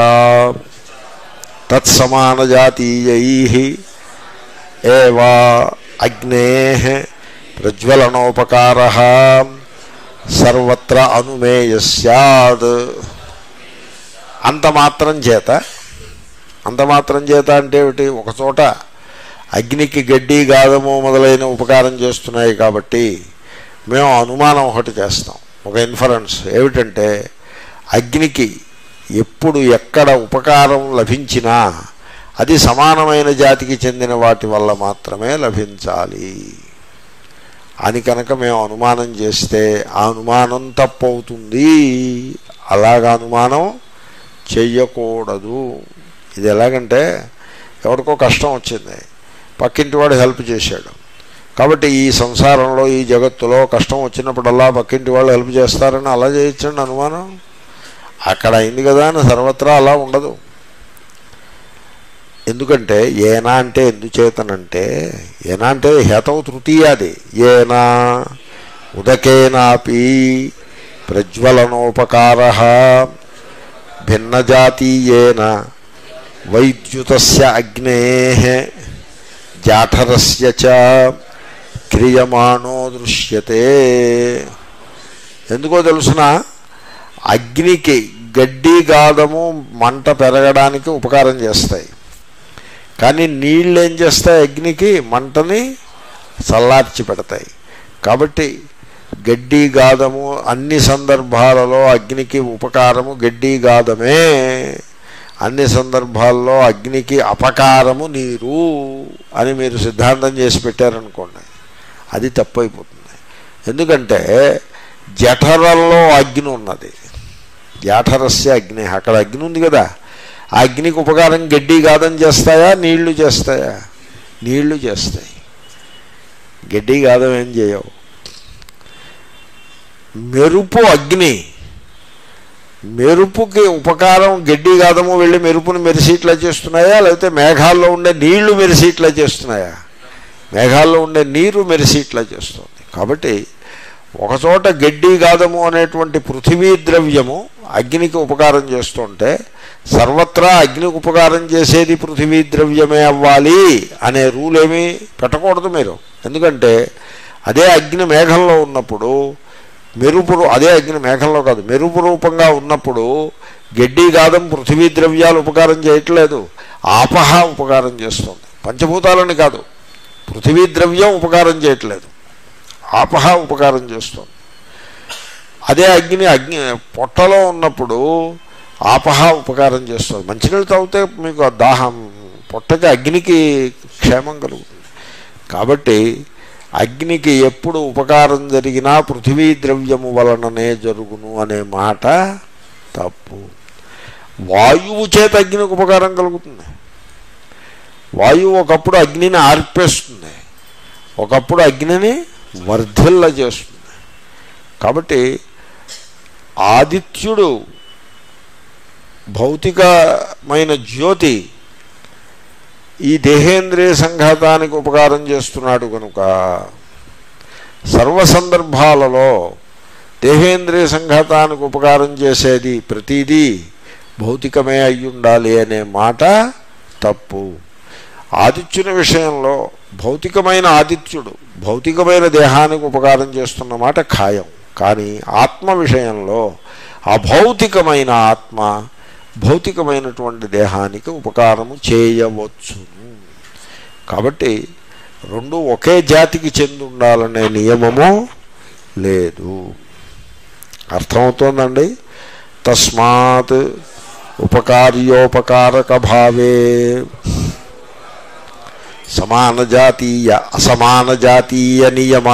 తత్సమాన జాతీయై ఏవా అగ్నే ప్రజ్వలనోపకార సర్వత్ర అనుమేయ సద్ అంత మాత్రం చేత అంత మాత్రం చేత అంటే ఏమిటి ఒక చోట అగ్నికి గడ్డి గాదము మొదలైన ఉపకారం చేస్తున్నాయి కాబట్టి మేము అనుమానం ఒకటి చేస్తాం ఒక ఇన్ఫరెన్స్ ఏమిటంటే అగ్నికి ఎప్పుడు ఎక్కడ ఉపకారం లభించినా అది సమానమైన జాతికి చెందిన వాటి వల్ల మాత్రమే లభించాలి అని కనుక మేము అనుమానం చేస్తే ఆ అనుమానం తప్పవుతుంది అలాగ అనుమానం చెయ్యకూడదు ఇది ఎలాగంటే ఎవరికో కష్టం వచ్చింది పక్కింటి వాడు హెల్ప్ చేశాడు కాబట్టి ఈ సంసారంలో ఈ జగత్తులో కష్టం వచ్చినప్పుడల్లా పక్కింటి వాళ్ళు హెల్ప్ చేస్తారని అలా చేయొచ్చండి అనుమానం అక్కడ అయింది కదా అని సర్వత్రా అలా ఉండదు ఎందుకంటే ఏనా అంటే ఎందుచేతనంటే ఏనా అంటే హేతవు తృతీయాది ఏనా ఉదకేనాపి ప్రజ్వలనోపకార భిన్నజాతీయేన వైద్యుతస్య అగ్నే జాఠరస్య చ క్రియమాణో దృశ్యతే ఎందుకో తెలుసిన అగ్నికి గడ్డి గాదము మంట పెరగడానికి ఉపకారం చేస్తాయి కానీ నీళ్ళు ఏం చేస్తాయి అగ్నికి మంటని చల్లార్చి పెడతాయి కాబట్టి గడ్డి గాదము అన్ని సందర్భాలలో అగ్నికి ఉపకారము గడ్డి గాదమే అన్ని సందర్భాల్లో అగ్నికి అపకారము నీరు అని మీరు సిద్ధాంతం చేసి పెట్టారనుకోండి అది తప్పైపోతుంది ఎందుకంటే జఠరంలో అగ్ని ఉన్నది జాఠరస్య అగ్ని అక్కడ అగ్ని ఉంది కదా ఆ అగ్నికి ఉపకారం గడ్డి గాదం చేస్తాయా నీళ్లు చేస్తాయా నీళ్లు చేస్తాయి గడ్డి గాదం ఏం చేయవు మెరుపు అగ్ని మెరుపుకి ఉపకారం గడ్డి గాదము వెళ్ళి మెరుపుని మెరిసిట్లా చేస్తున్నాయా లేకపోతే మేఘాల్లో ఉండే నీళ్లు మెరిసిట్లా చేస్తున్నాయా మేఘాల్లో ఉండే నీరు మెరిసిట్లా చేస్తుంది కాబట్టి ఒకచోట గడ్డి గాదము అనేటువంటి పృథివీ ద్రవ్యము అగ్నికి ఉపకారం చేస్తుంటే సర్వత్రా అగ్నికి ఉపకారం చేసేది పృథివీ ద్రవ్యమే అవ్వాలి అనే రూల్ ఏమీ పెట్టకూడదు మీరు ఎందుకంటే అదే అగ్ని మేఘంలో ఉన్నప్పుడు మెరుపు రూ- అదే అగ్ని మేఘంలో కాదు మెరుపు రూపంగా ఉన్నప్పుడు గడ్డి గాదం పృథివీ ద్రవ్యాలు ఉపకారం చేయట్లేదు ఆపహ ఉపకారం చేస్తుంది పంచభూతాలని కాదు పృథివీ ద్రవ్యం ఉపకారం చేయట్లేదు ఆపహ ఉపకారం చేస్తుంది అదే అగ్ని అగ్ని పొట్టలో ఉన్నప్పుడు ఆపహ ఉపకారం చేస్తుంది మంచినీళ్ళు తాగితే మీకు ఆ దాహం పొట్టకి అగ్నికి క్షేమం కలుగుతుంది కాబట్టి అగ్నికి ఎప్పుడు ఉపకారం జరిగినా పృథివీ ద్రవ్యము వలననే జరుగును అనే మాట తప్పు వాయువు చేత అగ్నికి ఉపకారం కలుగుతుంది వాయువు ఒకప్పుడు అగ్నిని ఆర్పేస్తుంది ఒకప్పుడు అగ్నిని వర్ధిల్ల చేస్తుంది కాబట్టి ఆదిత్యుడు భౌతికమైన జ్యోతి ఈ దేహేంద్రియ సంఘాతానికి ఉపకారం చేస్తున్నాడు కనుక సర్వ సందర్భాలలో దేహేంద్రియ సంఘాతానికి ఉపకారం చేసేది ప్రతిదీ భౌతికమే అయి ఉండాలి అనే మాట తప్పు ఆదిత్యుని విషయంలో భౌతికమైన ఆదిత్యుడు భౌతికమైన దేహానికి ఉపకారం చేస్తున్న మాట ఖాయం కానీ ఆత్మ విషయంలో అభౌతికమైన ఆత్మ భౌతికమైనటువంటి దేహానికి ఉపకారము చేయవచ్చును కాబట్టి రెండు ఒకే జాతికి చెంది ఉండాలనే నియమము లేదు అర్థమవుతోందండి తస్మాత్ ఉపకార్యోపకారక భావే సమాన జాతీయ అసమాన జాతీయ నియమ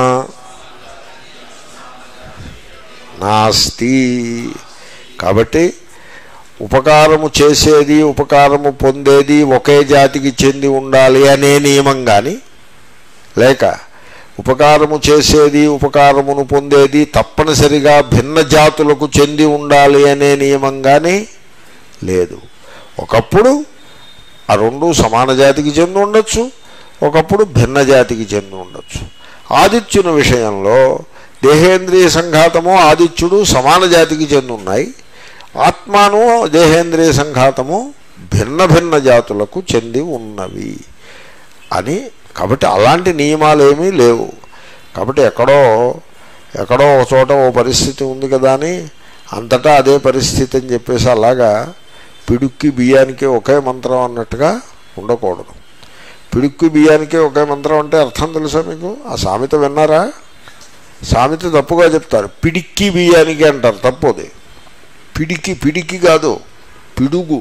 నాస్తి కాబట్టి ఉపకారము చేసేది ఉపకారము పొందేది ఒకే జాతికి చెంది ఉండాలి అనే నియమం కానీ లేక ఉపకారము చేసేది ఉపకారమును పొందేది తప్పనిసరిగా భిన్న జాతులకు చెంది ఉండాలి అనే నియమం కానీ లేదు ఒకప్పుడు ఆ రెండు సమాన జాతికి చెంది ఉండొచ్చు ఒకప్పుడు భిన్న జాతికి చెంది ఉండొచ్చు ఆదిత్యుని విషయంలో దేహేంద్రియ సంఘాతము ఆదిత్యుడు సమాన జాతికి చెంది ఉన్నాయి ఆత్మాను దేహేంద్రియ సంఘాతము భిన్న భిన్న జాతులకు చెంది ఉన్నవి అని కాబట్టి అలాంటి నియమాలు ఏమీ లేవు కాబట్టి ఎక్కడో ఎక్కడో ఒక చోట ఓ పరిస్థితి ఉంది కదా అని అంతటా అదే పరిస్థితి అని చెప్పేసి అలాగా పిడుక్కి బియ్యానికి ఒకే మంత్రం అన్నట్టుగా ఉండకూడదు పిడుక్కి బియ్యానికి ఒకే మంత్రం అంటే అర్థం తెలుసా మీకు ఆ సామెత విన్నారా సామెత తప్పుగా చెప్తారు పిడిక్కి బియ్యానికి అంటారు తప్పు అది పిడికి పిడికి కాదు పిడుగు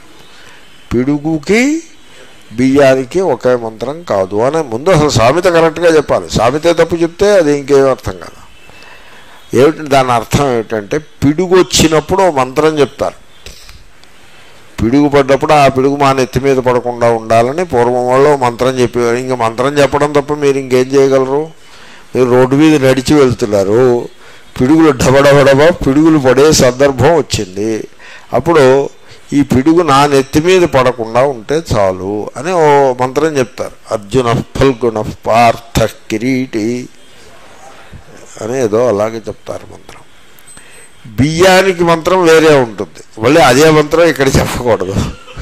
పిడుగుకి బియ్యానికి ఒకే మంత్రం కాదు అని ముందు అసలు సామెత కరెక్ట్గా చెప్పాలి సామెతే తప్పు చెప్తే అది ఇంకేం అర్థం కాదు ఏమిటి దాని అర్థం ఏమిటంటే పిడుగు వచ్చినప్పుడు ఓ మంత్రం చెప్తారు పిడుగు పడ్డప్పుడు ఆ పిడుగు మా నెత్తి మీద పడకుండా ఉండాలని పూర్వం వాళ్ళు ఓ మంత్రం చెప్పేవారు ఇంక మంత్రం చెప్పడం తప్ప మీరు ఇంకేం చేయగలరు మీరు రోడ్డు మీద నడిచి వెళ్తున్నారు పిడుగులు డబడబడబ పిడుగులు పడే సందర్భం వచ్చింది అప్పుడు ఈ పిడుగు నా నెత్తి మీద పడకుండా ఉంటే చాలు అని ఓ మంత్రం చెప్తారు అర్జున ఫల్గుణ పార్థ కిరీటి అని ఏదో అలాగే చెప్తారు మంత్రం బియ్యానికి మంత్రం వేరే ఉంటుంది మళ్ళీ అదే మంత్రం ఇక్కడ చెప్పకూడదు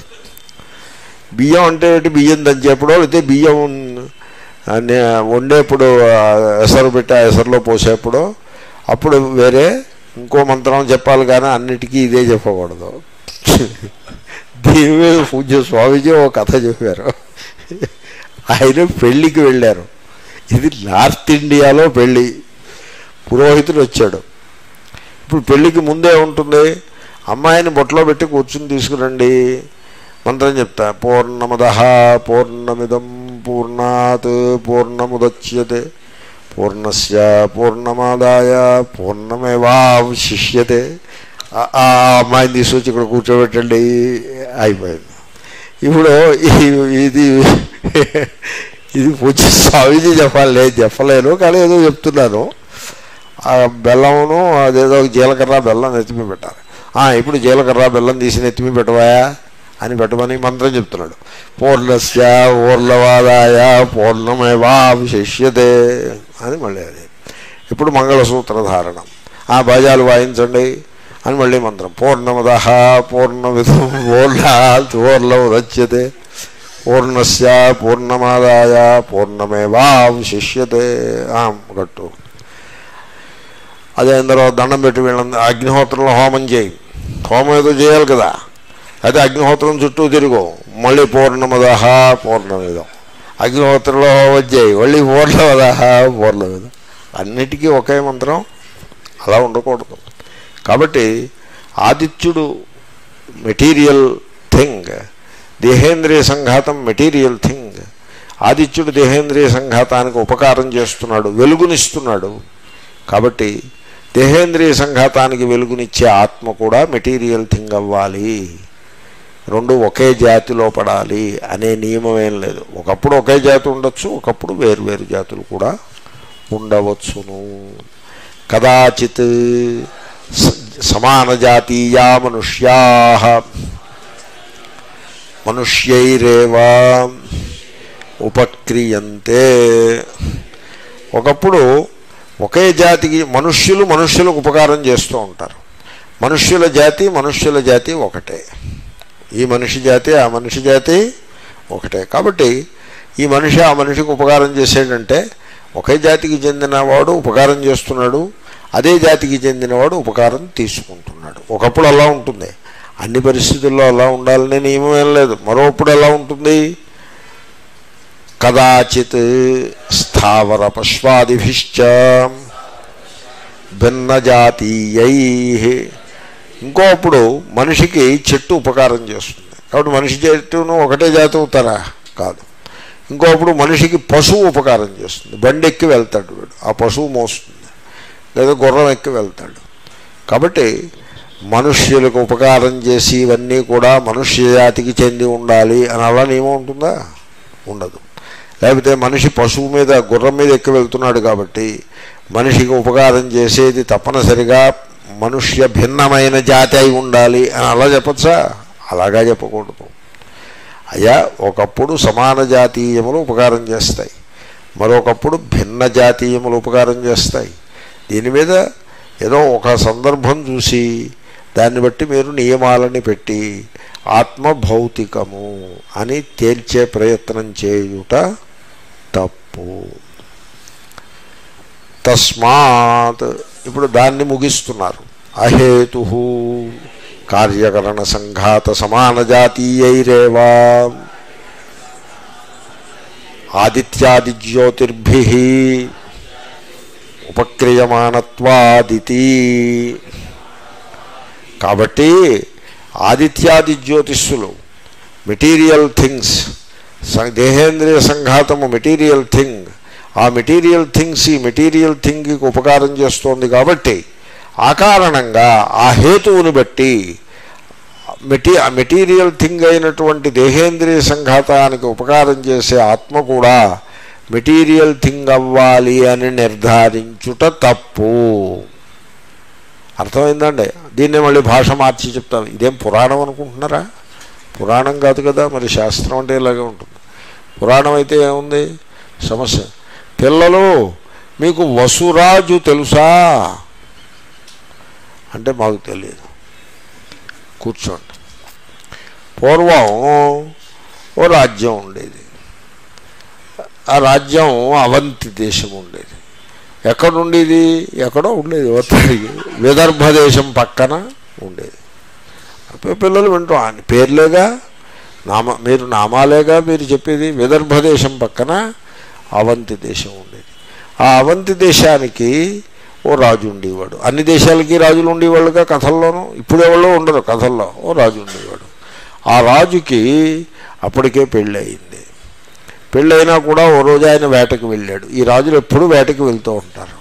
బియ్యం అంటే ఏంటి బియ్యం దంచేప్పుడో లేకపోతే బియ్యం నే- వండేప్పుడు ఆ ఎసరు పెట్టి ఆ ఎసరులో పోసేప్పుడో అప్పుడు వేరే ఇంకో మంత్రం చెప్పాలి కానీ అన్నిటికీ ఇదే చెప్పకూడదు దీని మీద పూజ్య స్వామీజీ ఓ కథ చెప్పారు ఆయన పెళ్ళికి వెళ్ళారు ఇది నార్త్ ఇండియాలో పెళ్ళి పురోహితుడు వచ్చాడు ఇప్పుడు పెళ్ళికి ముందే ఉంటుంది అమ్మాయిని బొట్లో పెట్టి కూర్చుని తీసుకురండి మంత్రం చెప్తా పూర్ణమద పూర్ణమిదం పూర్ణాత్ పూర్ణముదచ్యతే పూర్ణస్య పూర్ణమాదాయ పూర్ణమేవాశిష్యతే ఆ- ఆ అమ్మాయిని తీసుకొచ్చి ఇక్కడ కూర్చోబెట్టండి అయిపోయింది ఇప్పుడు ఈ- ఇది ఇది పూజ స్వామీజీ చెప్పాలి నేను చెప్పలేను కానీ ఏదో చెప్తున్నాను ఆ బెల్లమును అదేదో జీలకర్ర బెల్లం నెత్తిమి పెట్టాలి ఆ, ఇప్పుడు జీలకర్ర బెల్లం తీసి నెత్తిమి పెట్టవాయా అని పెట్టమని మంత్రం చెప్తున్నాడు పూర్ణస్య పూర్ణవాదాయ పూర్ణమేవా విశిష్యతే అని మళ్ళీ అది ఇప్పుడు మంగళసూత్ర ధారణం ఆ బాజాలు వాయించండి అని మళ్ళీ మంత్రం పూర్ణమద పూర్ణమిదం పూర్ణాత్ పూర్ణముదచ్యతే పూర్ణస్య పూర్ణమాదాయ పూర్ణమేవా విశిష్యతే ఆం గట్టు అదే అందరూ దండం పెట్టి వీళ్ళంద అగ్నిహోత్రంలో హోమం చేయి హోమం ఏదో చేయాలి కదా అయితే అగ్నిహోత్రం చుట్టూ తిరుగు మళ్ళీ పూర్ణమదహ పూర్ణమిదం అగ్నిహోత్రంలో హోమం చేయి మళ్ళీ పూర్ణమదహ పూర్ణమిదం అన్నిటికీ ఒకే మంత్రం అలా ఉండకూడదు కాబట్టి ఆదిత్యుడు మెటీరియల్ థింగ్ దేహేంద్రియ సంఘాతం మెటీరియల్ థింగ్ ఆదిత్యుడు దేహేంద్రియ సంఘాతానికి ఉపకారం చేస్తున్నాడు వెలుగునిస్తున్నాడు కాబట్టి దేహేంద్రియ సంఘాతానికి వెలుగునిచ్చే ఆత్మ కూడా మెటీరియల్ థింగ్ అవ్వాలి రెండు ఒకే జాతిలో పడాలి అనే నియమం ఏం లేదు ఒకప్పుడు ఒకే జాతి ఉండొచ్చు ఒకప్పుడు వేరు వేరు జాతులు కూడా ఉండవచ్చును కదాచిత్ స- సమాన జాతీయా మనుష్యా మనుష్యైరేవా ఉపక్రియంతే ఒకప్పుడు ఒకే జాతికి మనుష్యులు మనుష్యులకు ఉపకారం చేస్తూ ఉంటారు మనుష్యుల జాతి మనుష్యుల జాతి ఒకటే ఈ మనిషి జాతి ఆ మనిషి జాతి ఒకటే కాబట్టి ఈ మనిషి ఆ మనిషికి ఉపకారం చేసేటంటే ఒకే జాతికి చెందినవాడు ఉపకారం చేస్తున్నాడు అదే జాతికి చెందినవాడు ఉపకారం తీసుకుంటున్నాడు ఒకప్పుడు అలా ఉంటుంది అన్ని పరిస్థితుల్లో అలా ఉండాలనే నియమం ఏం లేదు మరోప్పుడు ఎలా ఉంటుంది కదాచిత్ స్థావర పశ్వాదిభిశ్చ భిన్నజాతీయై ఇంకో అప్పుడు మనిషికి చెట్టు ఉపకారం చేస్తుంది కాబట్టి మనిషి చెట్టును ఒకటే జాతి అవుతారా కాదు ఇంకో అప్పుడు మనిషికి పశువు ఉపకారం చేస్తుంది బండి ఎక్కి వెళ్తాడు వీడు ఆ పశువు మోస్తుంది లేదా గుర్రం ఎక్కి వెళ్తాడు కాబట్టి మనుష్యులకు ఉపకారం చేసి ఇవన్నీ కూడా మనుష్య జాతికి చెంది ఉండాలి అని అలా నియమం ఉంటుందా ఉండదు లేకపోతే మనిషి పశువు మీద గుర్రం మీద ఎక్కి వెళ్తున్నాడు కాబట్టి మనిషికి ఉపకారం చేసేది తప్పనిసరిగా మనుష్య భిన్నమైన జాతి అయి ఉండాలి అని అలా చెప్పచ్చా అలాగా చెప్పకూడదు అయ్యా ఒకప్పుడు సమాన జాతీయములు ఉపకారం చేస్తాయి మరొకప్పుడు భిన్న జాతీయములు ఉపకారం చేస్తాయి దీని మీద ఏదో ఒక సందర్భం చూసి దాన్ని బట్టి మీరు నియమాలని పెట్టి ఆత్మ భౌతికము అని తేల్చే ప్రయత్నం చేయుట తప్పు తస్మాత్ ఇప్పుడు దాన్ని ముగిస్తున్నారు అహేతు కార్యకరణ సంఘాత సమాన జాతీయైరేవా ఆదిత్యాది జ్యోతిర్భి ఉపక్రియమానత్వాదితి కాబట్టి ఆదిత్యాది జ్యోతిష్సులు మెటీరియల్ థింగ్స్ దేహేంద్రియ సంఘాతము మెటీరియల్ థింగ్ ఆ మెటీరియల్ థింగ్స్ ఈ మెటీరియల్ థింగ్కి ఉపకారం చేస్తోంది కాబట్టి ఆ కారణంగా ఆ హేతువుని బట్టి మెటీ ఆ మెటీరియల్ థింగ్ అయినటువంటి దేహేంద్రియ సంఘాతానికి ఉపకారం చేసే ఆత్మ కూడా మెటీరియల్ థింగ్ అవ్వాలి అని నిర్ధారించుట తప్పు అర్థమైందండి దీన్నే మళ్ళీ భాష మార్చి చెప్తాం ఇదేం పురాణం అనుకుంటున్నారా పురాణం కాదు కదా మరి శాస్త్రం అంటే ఇలాగే ఉంటుంది పురాణం అయితే ఏముంది సమస్య పిల్లలు మీకు వసురాజు తెలుసా అంటే మాకు తెలియదు కూర్చోండి పూర్వం ఓ రాజ్యం ఉండేది ఆ రాజ్యం అవంతి దేశం ఉండేది ఎక్కడుండేది ఎక్కడో ఉండేది ఒత్తిడికి విదర్భ దేశం పక్కన ఉండేది అప్పుడు పిల్లలు వింటూ అని పేర్లేగా నామ మీరు నామాలేగా మీరు చెప్పేది విదర్భ దేశం పక్కన అవంతి దేశం ఉండేది ఆ అవంతి దేశానికి ఓ రాజు ఉండేవాడు అన్ని దేశాలకి రాజులు ఉండేవాళ్ళుగా కథల్లోనూ ఇప్పుడు ఎవరో ఉండరు కథల్లో ఓ రాజు ఉండేవాడు ఆ రాజుకి అప్పటికే పెళ్ళి అయింది పెళ్ళైనా కూడా ఓ రోజు ఆయన వేటకు వెళ్ళాడు ఈ రాజులు ఎప్పుడూ వేటకి వెళ్తూ ఉంటారు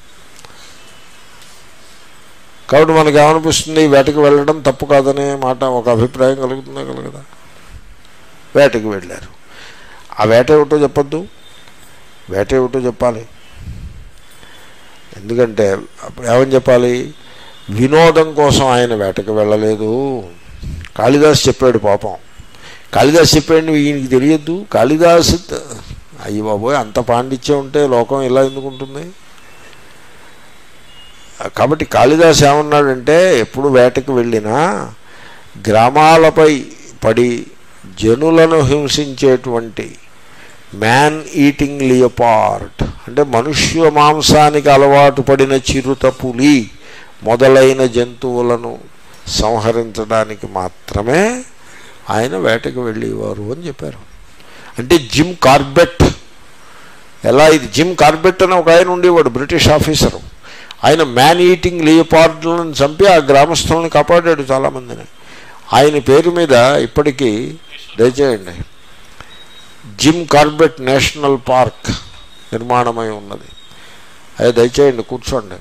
కాబట్టి మనకి ఏమనిపిస్తుంది వేటకి వెళ్ళడం తప్పు కాదనే మాట ఒక అభిప్రాయం కలుగుతుందా కలగదా వేటకి వెళ్ళారు ఆ వేట ఏమిటో చెప్పొద్దు వేట ఏమిటో చెప్పాలి ఎందుకంటే అప్పుడు ఏమని చెప్పాలి వినోదం కోసం ఆయన వేటకు వెళ్ళలేదు కాళిదాస్ చెప్పాడు పాపం కాళిదాస్ చెప్పాడు ఈయనకి తెలియద్దు కాళిదాస్ అయ్యి బాబోయ్ అంత పాండిత్యం ఉంటే లోకం ఇలా ఎందుకు ఉంటుంది కాబట్టి కాళిదాస్ ఏమన్నాడంటే ఎప్పుడు వేటకు వెళ్ళినా గ్రామాలపై పడి జనులను హింసించేటువంటి మ్యాన్ ఈటింగ్ లియపార్ట్ అంటే మనుష్య మాంసానికి అలవాటు పడిన చిరుత పులి మొదలైన జంతువులను సంహరించడానికి మాత్రమే ఆయన వేటకు వెళ్ళేవారు అని చెప్పారు అంటే జిమ్ కార్బెట్ ఎలా ఇది జిమ్ కార్బెట్ అని ఒక ఆయన ఉండేవాడు బ్రిటిష్ ఆఫీసరు ఆయన మ్యాన్ ఈటింగ్ లియపార్డులను చంపి ఆ గ్రామస్తులను కాపాడాడు చాలామందిని ఆయన పేరు మీద ఇప్పటికీ దయచేయండి జిమ్ కార్బెట్ నేషనల్ పార్క్ నిర్మాణమై ఉన్నది అదే దయచేయండి కూర్చోండి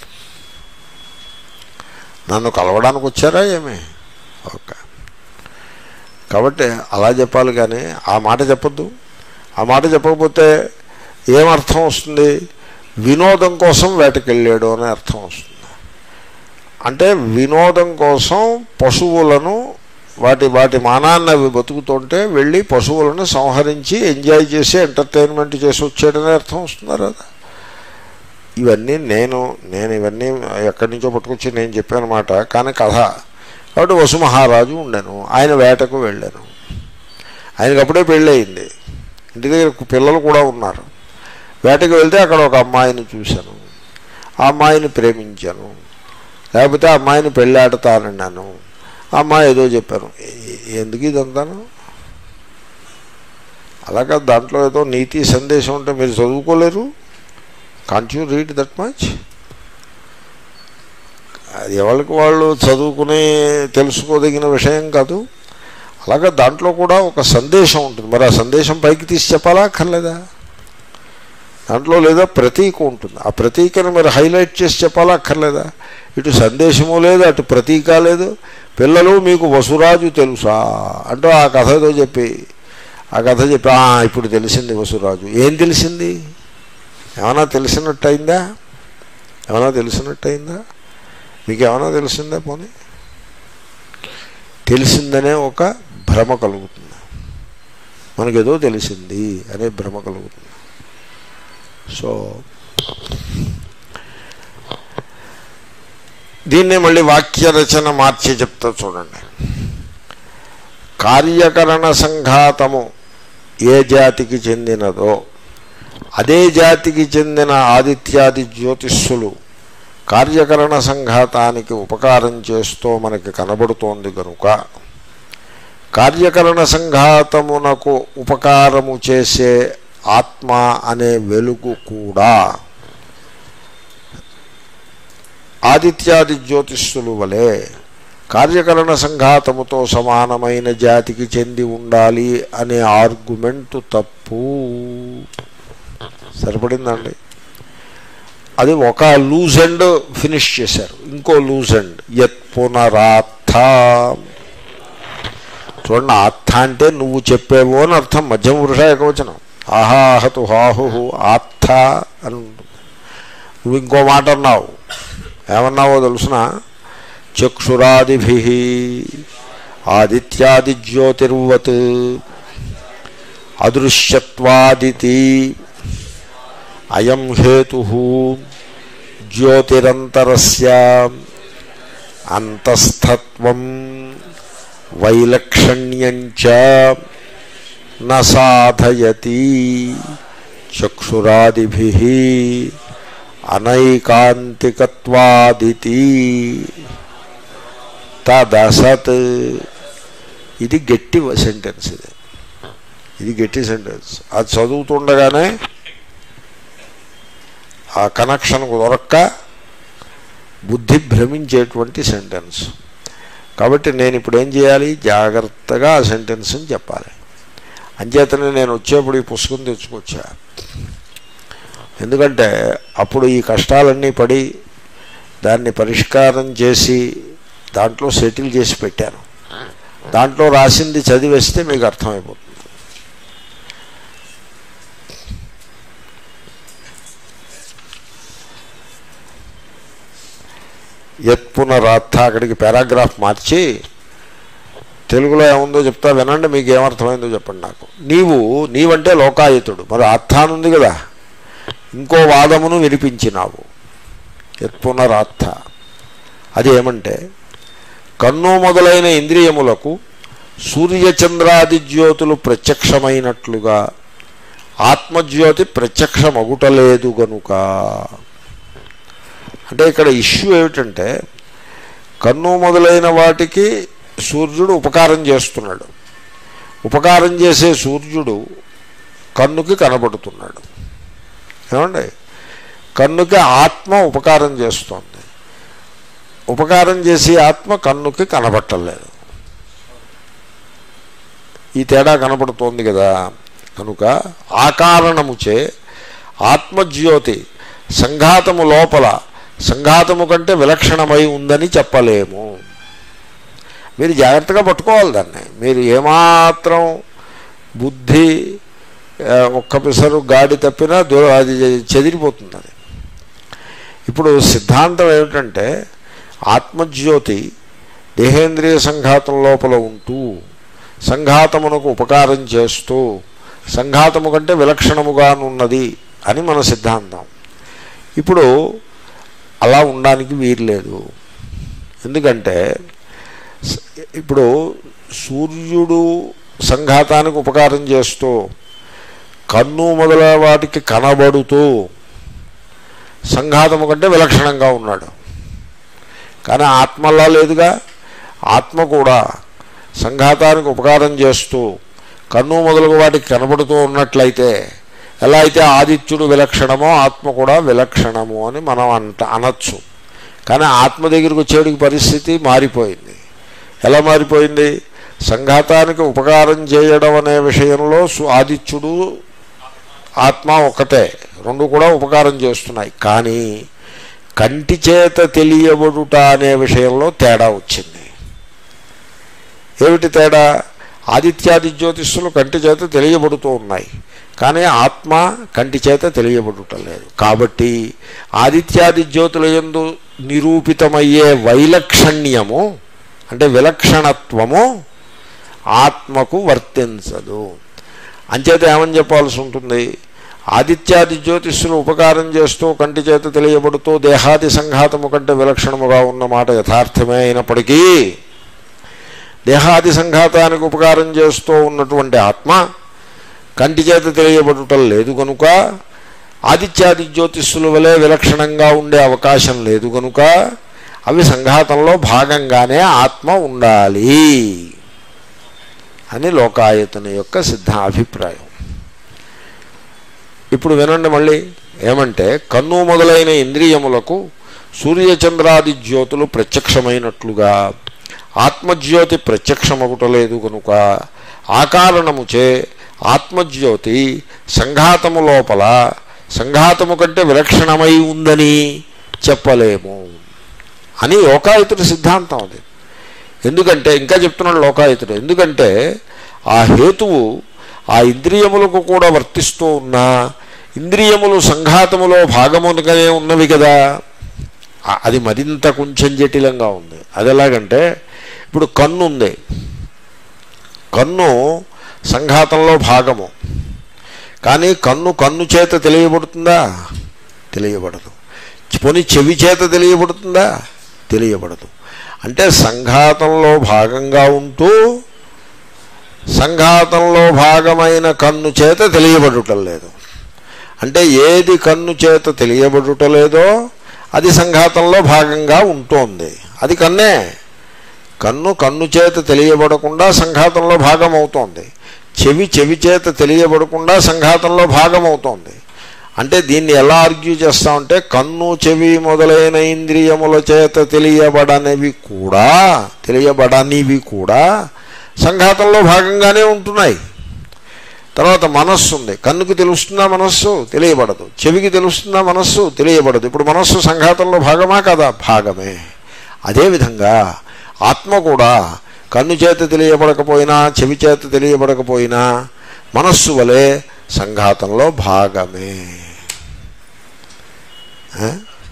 నన్ను కలవడానికి వచ్చారా ఏమి ఓకే కాబట్టి అలా చెప్పాలి కానీ ఆ మాట చెప్పొద్దు ఆ మాట చెప్పకపోతే ఏమర్థం వస్తుంది వినోదం కోసం వేటకెళ్ళాడు అనే అర్థం వస్తుంది అంటే వినోదం కోసం పశువులను వాటి వాటి మానాన్ని అవి బతుకుతుంటే వెళ్ళి పశువులను సంహరించి ఎంజాయ్ చేసి ఎంటర్టైన్మెంట్ చేసి వచ్చాడనే అర్థం వస్తున్నారు కదా ఇవన్నీ నేను నేను ఇవన్నీ ఎక్కడి నుంచో పట్టుకొచ్చి నేను చెప్పాను మాట కానీ కథ కాబట్టి వసు మహారాజు ఉండాను ఆయన వేటకు వెళ్ళాను ఆయనకు అప్పుడే పెళ్ళయింది ఇంటి దగ్గర పిల్లలు కూడా ఉన్నారు వేటకు వెళ్తే అక్కడ ఒక అమ్మాయిని చూశాను ఆ అమ్మాయిని ప్రేమించాను లేకపోతే ఆ అమ్మాయిని పెళ్ళాడతానన్నాను ఆ అమ్మాయి ఏదో చెప్పాను ఏ- ఎందుకు ఇదంతాను అలాగా దాంట్లో ఏదో నీతి సందేశం ఉంటే మీరు చదువుకోలేరు can't you read that much అది ఎవరికి వాళ్ళు చదువుకుని తెలుసుకోదగిన విషయం కాదు అలాగే దాంట్లో కూడా ఒక సందేశం ఉంటుంది మరి ఆ సందేశం పైకి తీసి చెప్పాలా అక్కర్లేదా దాంట్లో లేదా ప్రతీక ఉంటుంది ఆ ప్రతీకను మీరు హైలైట్ చేసి చెప్పాలా అక్కర్లేదా ఇటు సందేశము లేదు అటు ప్రతీక లేదు పిల్లలు మీకు వసురాజు తెలుసా అంటూ ఆ కథ ఏదో చెప్పి ఆ కథ చెప్పి "ఆ, ఇప్పుడు తెలిసింది వసురాజు ఏం తెలిసింది ఏమైనా తెలిసినట్టయిందా ఏమైనా తెలిసినట్టయిందా మీకు ఏమైనా తెలిసిందా పోనీ తెలిసిందనే ఒక భ్రమ కలుగుతుంది మనకేదో తెలిసింది అనే భ్రమ కలుగుతుంది సో దీన్నే మళ్ళీ వాక్య రచన మార్చి చెప్తా చూడండి కార్యకరణ సంఘాతము ఏ జాతికి చెందినదో అదే జాతికి చెందిన ఆదిత్యాది జ్యోతిష్సులు కార్యకరణ సంఘాతానికి ఉపకారం చేస్తూ మనకి కనబడుతోంది కనుక కార్యకరణ సంఘాతమునకు ఉపకారము చేసే ఆత్మ అనే వెలుగు కూడా ఆదిత్యాది జ్యోతిష్సులు వలె కార్యకరణ సంఘాతముతో సమానమైన జాతికి చెంది ఉండాలి అనే ఆర్గ్యుమెంట్ తప్పు సరిపడిందండి అది ఒక లూజ్ ఎండ్ ఫినిష్ చేశారు ఇంకో లూజ్ ఎండ్ యత్ పునరార్థ చూడండి ఆత్థ అంటే నువ్వు చెప్పేవో అని అర్థం మధ్యమ పురుష ఏకవచనం ఆహాహతు హాహు ఆత్థ అని ఉంటుంది నువ్వు ఇంకో మాట అన్నావు ఏమన్నావో తెలుసిన చక్షురాదిభి ఆదిత్యాది జ్యోతిర్వత్ అదృశ్యత్వాదితి అయం హేతు జ్యోతిరంతరస్య అంతస్థత్వం వైలక్షణ్యంచ న సాధయతి చక్షురాదిభి అనైకాంతికత్వాదితి తదసత్ ఇది గట్టి సెంటెన్స్ ఇది ఇది గట్టి సెంటెన్స్ అది చదువుతుండగానే ఆ కనెక్షన్ దొరక్క బుద్ధి భ్రమించేటువంటి సెంటెన్స్ కాబట్టి నేను ఇప్పుడు ఏం చేయాలి జాగ్రత్తగా ఆ సెంటెన్స్ని చెప్పాలి అంచేతనే నేను వచ్చేప్పుడు ఈ పుస్తకం తెచ్చుకొచ్చా ఎందుకంటే అప్పుడు ఈ కష్టాలన్నీ పడి దాన్ని పరిష్కారం చేసి దాంట్లో సెటిల్ చేసి పెట్టాను దాంట్లో రాసింది చదివేస్తే మీకు అర్థమైపోతుంది యత్ పునరార్థ అక్కడికి పారాగ్రాఫ్ మార్చి తెలుగులో ఏముందో చెప్తా వినండి మీకు ఏమర్థమైందో చెప్పండి నాకు నీవు నీవంటే లోకాయుతుడు మరి ఆర్థాన్ ఉంది కదా ఇంకో వాదమును వినిపించినావు యత్ పునరార్థ అది ఏమంటే కన్ను మొదలైన ఇంద్రియములకు సూర్యచంద్రాది జ్యోతులు ప్రత్యక్షమైనట్లుగా ఆత్మజ్యోతి ప్రత్యక్షమగుటలేదు గనుక అంటే ఇక్కడ ఇష్యూ ఏమిటంటే కన్ను మొదలైన వాటికి సూర్యుడు ఉపకారం చేస్తున్నాడు ఉపకారం చేసే సూర్యుడు కన్నుకి కనబడుతున్నాడు ఏమండి కన్నుకి ఆత్మ ఉపకారం చేస్తోంది ఉపకారం చేసి ఆత్మ కన్నుకి కనబట్టలేదు ఈ తేడా కనబడుతోంది కదా కనుక ఆ కారణముచే ఆత్మజ్యోతి సంఘాతము లోపల సంఘాతము కంటే విలక్షణమై ఉందని చెప్పలేము మీరు జాగ్రత్తగా పట్టుకోవాలి దాన్ని మీరు ఏమాత్రం బుద్ధి ఆ, ఒక్క పిసరు గాడి తప్పినా దూ అది చెదిరిపోతుంది అది ఇప్పుడు సిద్ధాంతం ఏమిటంటే ఆత్మజ్యోతి దేహేంద్రియ సంఘాతం లోపల ఉంటూ సంఘాతమునకు ఉపకారం చేస్తూ సంఘాతము కంటే విలక్షణముగానున్నది అని మన సిద్ధాంతం ఇప్పుడు అలా ఉండడానికి వీర్లేదు ఎందుకంటే స- ఇప్పుడు సూర్యుడు సంఘాతానికి ఉపకారం చేస్తూ కన్ను మొదల వాటికి కనబడుతూ సంఘాతము కంటే విలక్షణంగా ఉన్నాడు కానీ ఆత్మలా లేదుగా ఆత్మ కూడా సంఘాతానికి ఉపకారం చేస్తూ కన్ను మొదలగు వాటికి కనబడుతూ ఉన్నట్లయితే ఎలా అయితే ఆదిత్యుడు విలక్షణమో ఆత్మ కూడా విలక్షణము అని మనం అంట అనొచ్చు కానీ ఆత్మ దగ్గరికి వచ్చేటికి పరిస్థితి మారిపోయింది ఎలా మారిపోయింది సంఘాతానికి ఉపకారం చేయడం అనే విషయంలో సు- ఆదిత్యుడు ఆత్మ ఒకటే రెండు కూడా ఉపకారం చేస్తున్నాయి కానీ కంటి చేత తెలియబడుట అనే విషయంలో తేడా వచ్చింది ఏమిటి తేడా ఆదిత్యాది జ్యోతిష్సులు కంటి చేత తెలియబడుతూ ఉన్నాయి కానీ ఆత్మ కంటి చేత తెలియబడుట లేదు కాబట్టి ఆదిత్యాది జ్యోతుల యందు నిరూపితమయ్యే వైలక్షణ్యము అంటే విలక్షణత్వము ఆత్మకు వర్తించదు అంచేత ఏమని చెప్పాల్సి ఉంటుంది ఆదిత్యాది జ్యోతిష్సులు ఉపకారం చేస్తూ కంటి చేత తెలియబడుతూ దేహాది సంఘాతము కంటే విలక్షణముగా ఉన్న మాట యథార్థమే అయినప్పటికీ దేహాది సంఘాతానికి ఉపకారం చేస్తూ ఉన్నటువంటి ఆత్మ కంటి చేత తెలియబడటం లేదు కనుక ఆదిత్యాది జ్యోతిష్సుల వలె విలక్షణంగా ఉండే అవకాశం లేదు కనుక అవి సంఘాతంలో భాగంగానే ఆత్మ ఉండాలి అని లోకాయతన యొక్క సిద్ధ అభిప్రాయం ఇప్పుడు వినండి మళ్ళీ ఏమంటే కన్ను మొదలైన ఇంద్రియములకు సూర్యచంద్రాది జ్యోతులు ప్రత్యక్షమైనట్లుగా ఆత్మజ్యోతి ప్రత్యక్షమగుటలేదు కనుక ఆ కారణముచే ఆత్మజ్యోతి సంఘాతము లోపల సంఘాతము కంటే విలక్షణమై ఉందని చెప్పలేము అని లోకాయుతుడి సిద్ధాంతం అది ఎందుకంటే ఇంకా చెప్తున్నాడు లోకాయుతుడు ఎందుకంటే ఆ హేతువు ఆ ఇంద్రియములకు కూడా వర్తిస్తూ ఉన్నా ఇంద్రియములు సంఘాతములో భాగముగానే ఉన్నవి కదా ఆ- అది మరింత కొంచెం జటిలంగా ఉంది అది ఎలాగంటే ఇప్పుడు కన్ను ఉంది కన్ను సంఘాతంలో భాగము కానీ కన్ను కన్ను చేత తెలియబడుతుందా తెలియబడదు పోనీ చెవి చేత తెలియబడుతుందా తెలియబడదు అంటే సంఘాతంలో భాగంగా ఉంటూ సంఘాతంలో భాగమైన కన్ను చేత తెలియబడుటం లేదు అంటే ఏది కన్ను చేత తెలియబడుట లేదో అది సంఘాతంలో భాగంగా ఉంటోంది అది కన్నే కన్ను కన్ను చేత తెలియబడకుండా సంఘాతంలో భాగం అవుతోంది చెవి చెవి చేత తెలియబడకుండా సంఘాతంలో భాగం అవుతోంది అంటే దీన్ని ఎలా ఆర్గ్యూ చేస్తామంటే కన్ను చెవి మొదలైన ఇంద్రియముల చేత తెలియబడనివి కూడా తెలియబడనివి కూడా సంఘాతంలో భాగంగానే ఉంటున్నాయి తర్వాత మనస్సు ఉంది కన్నుకి తెలుస్తుందా మనస్సు తెలియబడదు చెవికి తెలుస్తుందా మనస్సు తెలియబడదు ఇప్పుడు మనస్సు సంఘాతంలో భాగమా కదా భాగమే అదేవిధంగా ఆత్మ కూడా కన్ను చేత తెలియబడకపోయినా చెవి చేత తెలియబడకపోయినా మనస్సు వలె సంఘాతంలో భాగమే ఆ?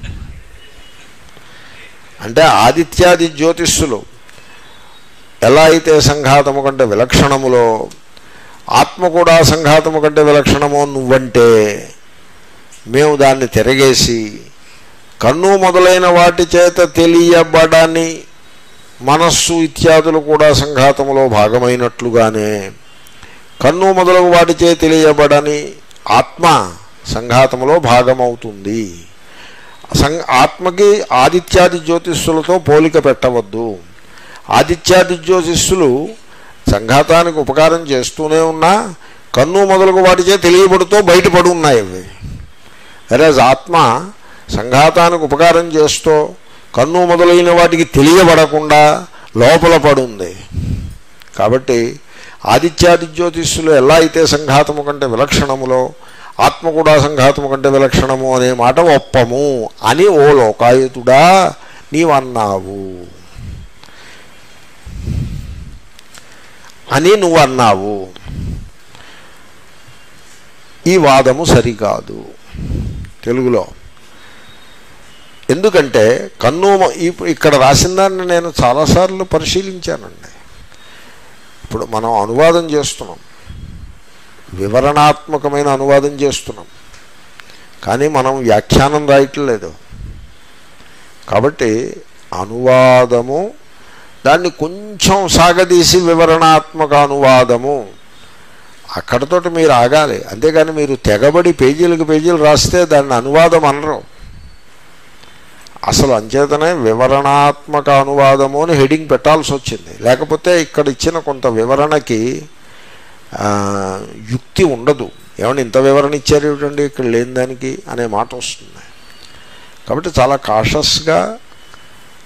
అంటే ఆదిత్యాది జ్యోతిష్సులు ఎలా అయితే సంఘాతము కంటే విలక్షణములో ఆత్మ కూడా సంఘాతము కంటే విలక్షణమో నువ్వంటే మేము దాన్ని తిరగేసి కన్ను మొదలైన వాటి చేత తెలియబడని మనస్సు ఇత్యాదులు కూడా సంఘాతములో భాగమైనట్లుగానే కన్ను మొదలగు వాటిచే తెలియబడని ఆత్మ సంఘాతములో భాగమవుతుంది సం ఆత్మకి ఆదిత్యాది జ్యోతిష్సులతో పోలిక పెట్టవద్దు ఆదిత్యాది జ్యోతిష్సులు సంఘాతానికి ఉపకారం చేస్తూనే ఉన్నా కన్ను మొదలగు వాటిచే తెలియబడుతూ బయటపడి ఉన్నాయి అవి వెరాజ్ ఆత్మ సంఘాతానికి ఉపకారం చేస్తూ కన్ను మొదలైన వాటికి తెలియబడకుండా లోపల పడుంది కాబట్టి ఆదిత్యాది జ్యోతిష్సులు ఎలా అయితే సంఘాతము కంటే విలక్షణములో ఆత్మ కూడా సంఘాతము కంటే విలక్షణము అనే మాట ఒప్పము అని ఓ లోకాయుతుడా నీవన్నావు అని నువ్వు అన్నావు ఈ వాదము సరికాదు తెలుగులో ఎందుకంటే కన్ను మ- ఇప్- ఇక్కడ రాసిన దాన్ని నేను చాలాసార్లు పరిశీలించానండి ఇప్పుడు మనం అనువాదం చేస్తున్నాం వివరణాత్మకమైన అనువాదం చేస్తున్నాం కానీ మనం వ్యాఖ్యానం రాయట్లేదు కాబట్టి అనువాదము దాన్ని కొంచెం సాగదీసి వివరణాత్మక అనువాదము అక్కడతోటి మీరు ఆగాలి అంతేగాని మీరు తెగబడి పేజీలకు పేజీలు రాస్తే దాన్ని అనువాదం అనరు అసలు అంచేతనే వివరణాత్మక అనువాదము అని హెడింగ్ పెట్టాల్సి వచ్చింది లేకపోతే ఇక్కడ ఇచ్చిన కొంత వివరణకి ఆ, యుక్తి ఉండదు ఏమంటే ఇంత వివరణ ఇచ్చారు ఏమిటండి ఇక్కడ లేని దానికి అనే మాట వస్తుంది కాబట్టి చాలా కాషస్గా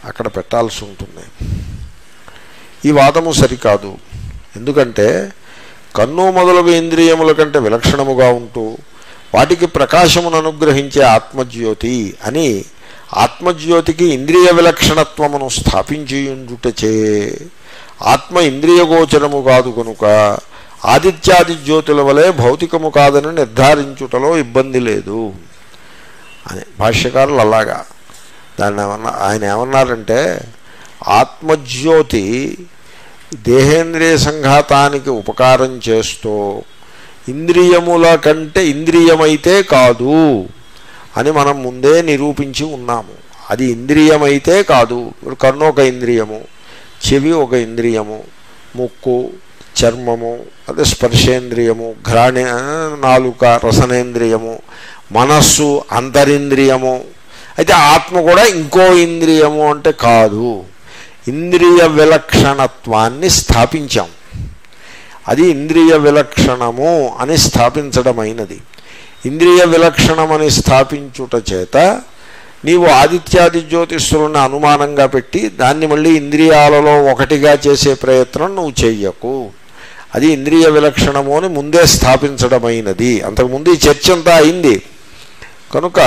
అక్కడ పెట్టాల్సి ఉంటుంది ఈ వాదము సరికాదు ఎందుకంటే కన్ను మొదలగు ఇంద్రియముల కంటే విలక్షణముగా ఉంటూ వాటికి ప్రకాశమును అనుగ్రహించే ఆత్మజ్యోతి అని ఆత్మజ్యోతికి ఇంద్రియ విలక్షణత్వమును స్థాపించియుండుటచే ఆత్మ ఇంద్రియగోచరము కాదు కనుక ఆదిత్యాది జ్యోతుల వలె భౌతికము కాదని నిర్ధారించుటలో ఇబ్బంది లేదు అని భాష్యకారులు అలాగా దాన్ని ఏమన్నా ఆయన ఏమన్నారంటే ఆత్మజ్యోతి దేహేంద్రియ సంఘాతానికి ఉపకారం చేస్తూ ఇంద్రియముల కంటే ఇంద్రియమైతే కాదు అని మనం ముందే నిరూపించి ఉన్నాము అది ఇంద్రియమైతే కాదు ఇప్పుడు కన్ను ఒక ఇంద్రియము చెవి ఒక ఇంద్రియము ముక్కు చర్మము అదే స్పర్శేంద్రియము ఘ్రాణ నాలుక రసనేంద్రియము మనస్సు అంతరింద్రియము అయితే ఆత్మ కూడా ఇంకో ఇంద్రియము అంటే కాదు ఇంద్రియ విలక్షణత్వాన్ని స్థాపించాం అది ఇంద్రియ విలక్షణము అని స్థాపించడమైనది ఇంద్రియ విలక్షణమని స్థాపించుట చేత నీవు ఆదిత్యాది జ్యోతిష్యులను అనుమానంగా పెట్టి దాన్ని మళ్ళీ ఇంద్రియాలలో ఒకటిగా చేసే ప్రయత్నం నువ్వు చెయ్యకు అది ఇంద్రియ విలక్షణము అని ముందే స్థాపించడమైనది అంతకుముందు ఈ చర్చ అంతా అయింది కనుక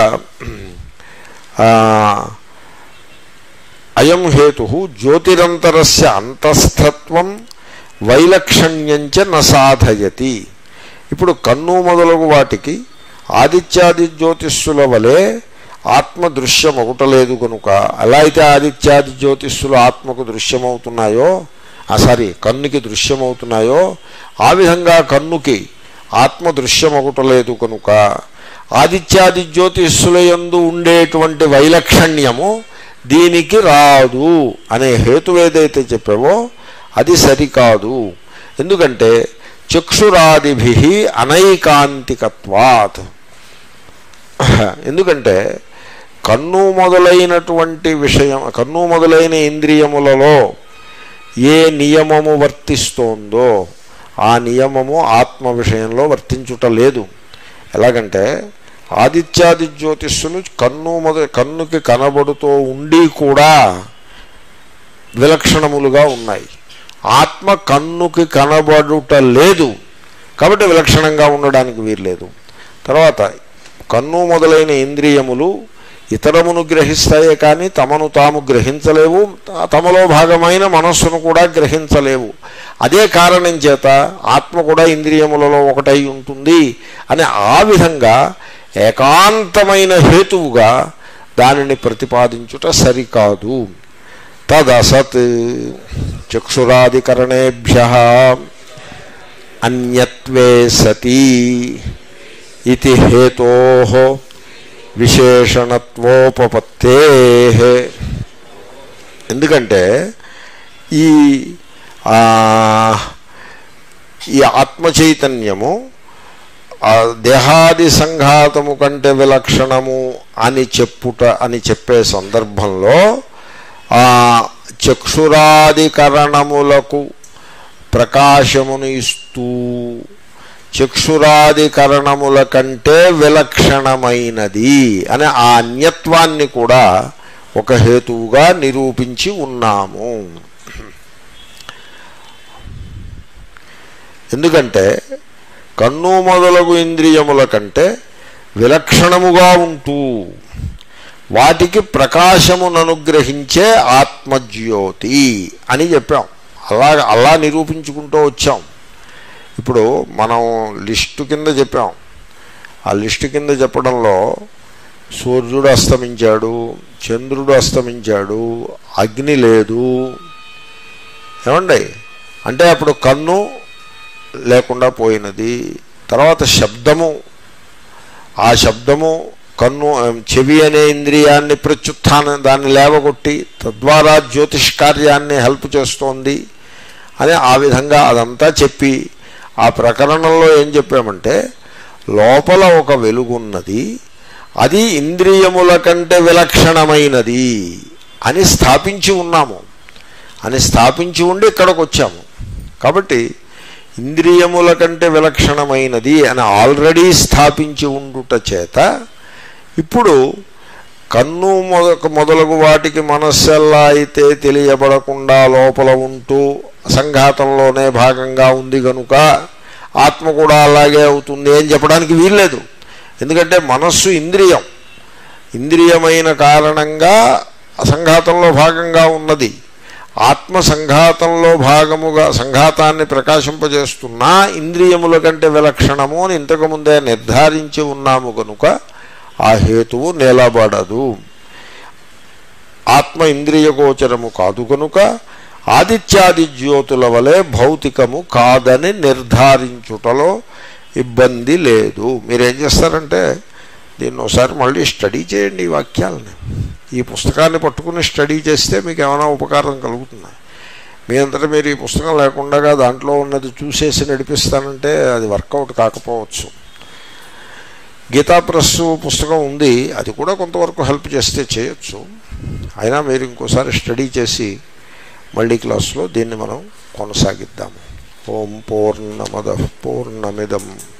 అయం హేతు జ్యోతిరంతరస్య అంతస్థత్వం వైలక్షణ్యంచ నసాధయతి ఇప్పుడు కన్ను మొదలగు వాటికి ఆదిత్యాది జ్యోతిష్యుల వలె ఆత్మ దృశ్యమవుటలేదు కనుక ఎలా అయితే ఆదిత్యాది జ్యోతిష్యులు ఆత్మకు దృశ్యమవుతున్నాయో ఆ సారీ కన్నుకి దృశ్యమవుతున్నాయో ఆ విధంగా కన్నుకి ఆత్మ దృశ్యమవుటలేదు కనుక ఆదిత్యాది జ్యోతిష్యుల యందు ఉండేటువంటి వైలక్షణ్యము దీనికి రాదు అనే హేతు ఏదైతే చెప్పావో అది సరికాదు ఎందుకంటే చక్షురాదిభి అనైకాంతికత్వాత్ ఎందుకంటే కన్ను మొదలైనటువంటి విషయం కన్ను మొదలైన ఇంద్రియములలో ఏ నియమము వర్తిస్తోందో ఆ నియమము ఆత్మ విషయంలో వర్తించుట లేదు ఎలాగంటే ఆదిత్యాది జ్యోతిష్యులు కన్ను మొద కన్నుకి కనబడుతూ ఉండి కూడా విలక్షణములుగా ఉన్నాయి ఆత్మ కన్నుకి కనబడుట లేదు కాబట్టి విలక్షణంగా ఉండడానికి వీల్లేదు తర్వాత కన్ను మొదలైన ఇంద్రియములు ఇతరమును గ్రహిస్తాయే కానీ తమను తాము గ్రహించలేవు తమలో భాగమైన మనస్సును కూడా గ్రహించలేవు అదే కారణం చేత ఆత్మ కూడా ఇంద్రియములలో ఒకటై ఉంటుంది అని ఆ విధంగా ఏకాంతమైన హేతువుగా దానిని ప్రతిపాదించుట సరికాదు తదసత్ చక్షురాదికరణేభ్య అన్యత్వే సతీ ఇది హేతో విశేషణత్వోపపత్తే ఎందుకంటే ఈ ఈ ఆత్మ చైతన్యము దేహాది సంఘాతము కంటే విలక్షణము అని చెప్పుట అని చెప్పే సందర్భంలో చక్షురాదికరణములకు ప్రకాశమును ఇస్తూ చక్షురాదికరణముల కంటే విలక్షణమైనది అనే ఆ అన్యత్వాన్ని కూడా ఒక హేతువుగా నిరూపించి ఉన్నాము ఎందుకంటే కన్ను మొదలగు ఇంద్రియముల కంటే విలక్షణముగా ఉంటూ వాటికి ప్రకాశమును అనుగ్రహించే ఆత్మజ్యోతి అని చెప్పాం అలా అలా నిరూపించుకుంటూ వచ్చాం ఇప్పుడు మనం లిస్టు కింద చెప్పాం ఆ లిస్టు కింద చెప్పడంలో సూర్యుడు అస్తమించాడు చంద్రుడు అస్తమించాడు అగ్ని లేదు ఏమండి అంటే అప్పుడు కన్ను లేకుండా పోయినది తర్వాత శబ్దము ఆ శబ్దము కన్ను చెవి అనే ఇంద్రియాన్ని ప్రత్యుత్థానం దాన్ని లేవగొట్టి తద్వారా జ్యోతిష్ కార్యాన్ని హెల్ప్ చేస్తోంది అని ఆ విధంగా అదంతా చెప్పి ఆ ప్రకరణంలో ఏం చెప్పామంటే లోపల ఒక వెలుగున్నది అది ఇంద్రియముల కంటే విలక్షణమైనది అని స్థాపించి ఉన్నాము అని స్థాపించి ఉండి ఇక్కడికి వచ్చాము కాబట్టి ఇంద్రియముల కంటే విలక్షణమైనది అని ఆల్రెడీ స్థాపించి ఉండుట చేత ఇప్పుడు కన్ను మొదక మొదలగు వాటికి మనస్సెల్లా అయితే తెలియబడకుండా లోపల ఉంటూ సంఘాతంలోనే భాగంగా ఉంది కనుక ఆత్మ కూడా అలాగే అవుతుంది అని చెప్పడానికి వీల్లేదు ఎందుకంటే మనస్సు ఇంద్రియం ఇంద్రియమైన కారణంగా సంఘాతంలో భాగంగా ఉన్నది ఆత్మ సంఘాతంలో భాగముగా సంఘాతాన్ని ప్రకాశింపజేస్తున్నా ఇంద్రియముల కంటే విలక్షణము అని ఇంతకుముందే నిర్ధారించి ఉన్నాము కనుక ఆ హేతువు నిలబడదు ఆత్మ ఇంద్రియగోచరము కాదు కనుక ఆదిత్యాది జ్యోతుల వలె భౌతికము కాదని నిర్ధారించుటలో ఇబ్బంది లేదు మీరేం చేస్తారంటే దీన్ని ఒకసారి మళ్ళీ స్టడీ చేయండి ఈ వాక్యాలని ఈ పుస్తకాన్ని పట్టుకుని స్టడీ చేస్తే మీకు ఏమైనా ఉపకారం కలుగుతుంది మీ అంతటా మీరు ఈ పుస్తకం లేకుండా దాంట్లో ఉన్నది చూసేసి నడిపిస్తానంటే అది వర్కౌట్ కాకపోవచ్చు గీతా ప్రెస్ పుస్తకం ఉంది అది కూడా కొంతవరకు హెల్ప్ చేస్తే చేయొచ్చు అయినా మీరు ఇంకోసారి స్టడీ చేసి మళ్ళీ క్లాస్లో దీన్ని మనం కొనసాగిద్దాము ఓం పూర్ణమద పూర్ణమిదం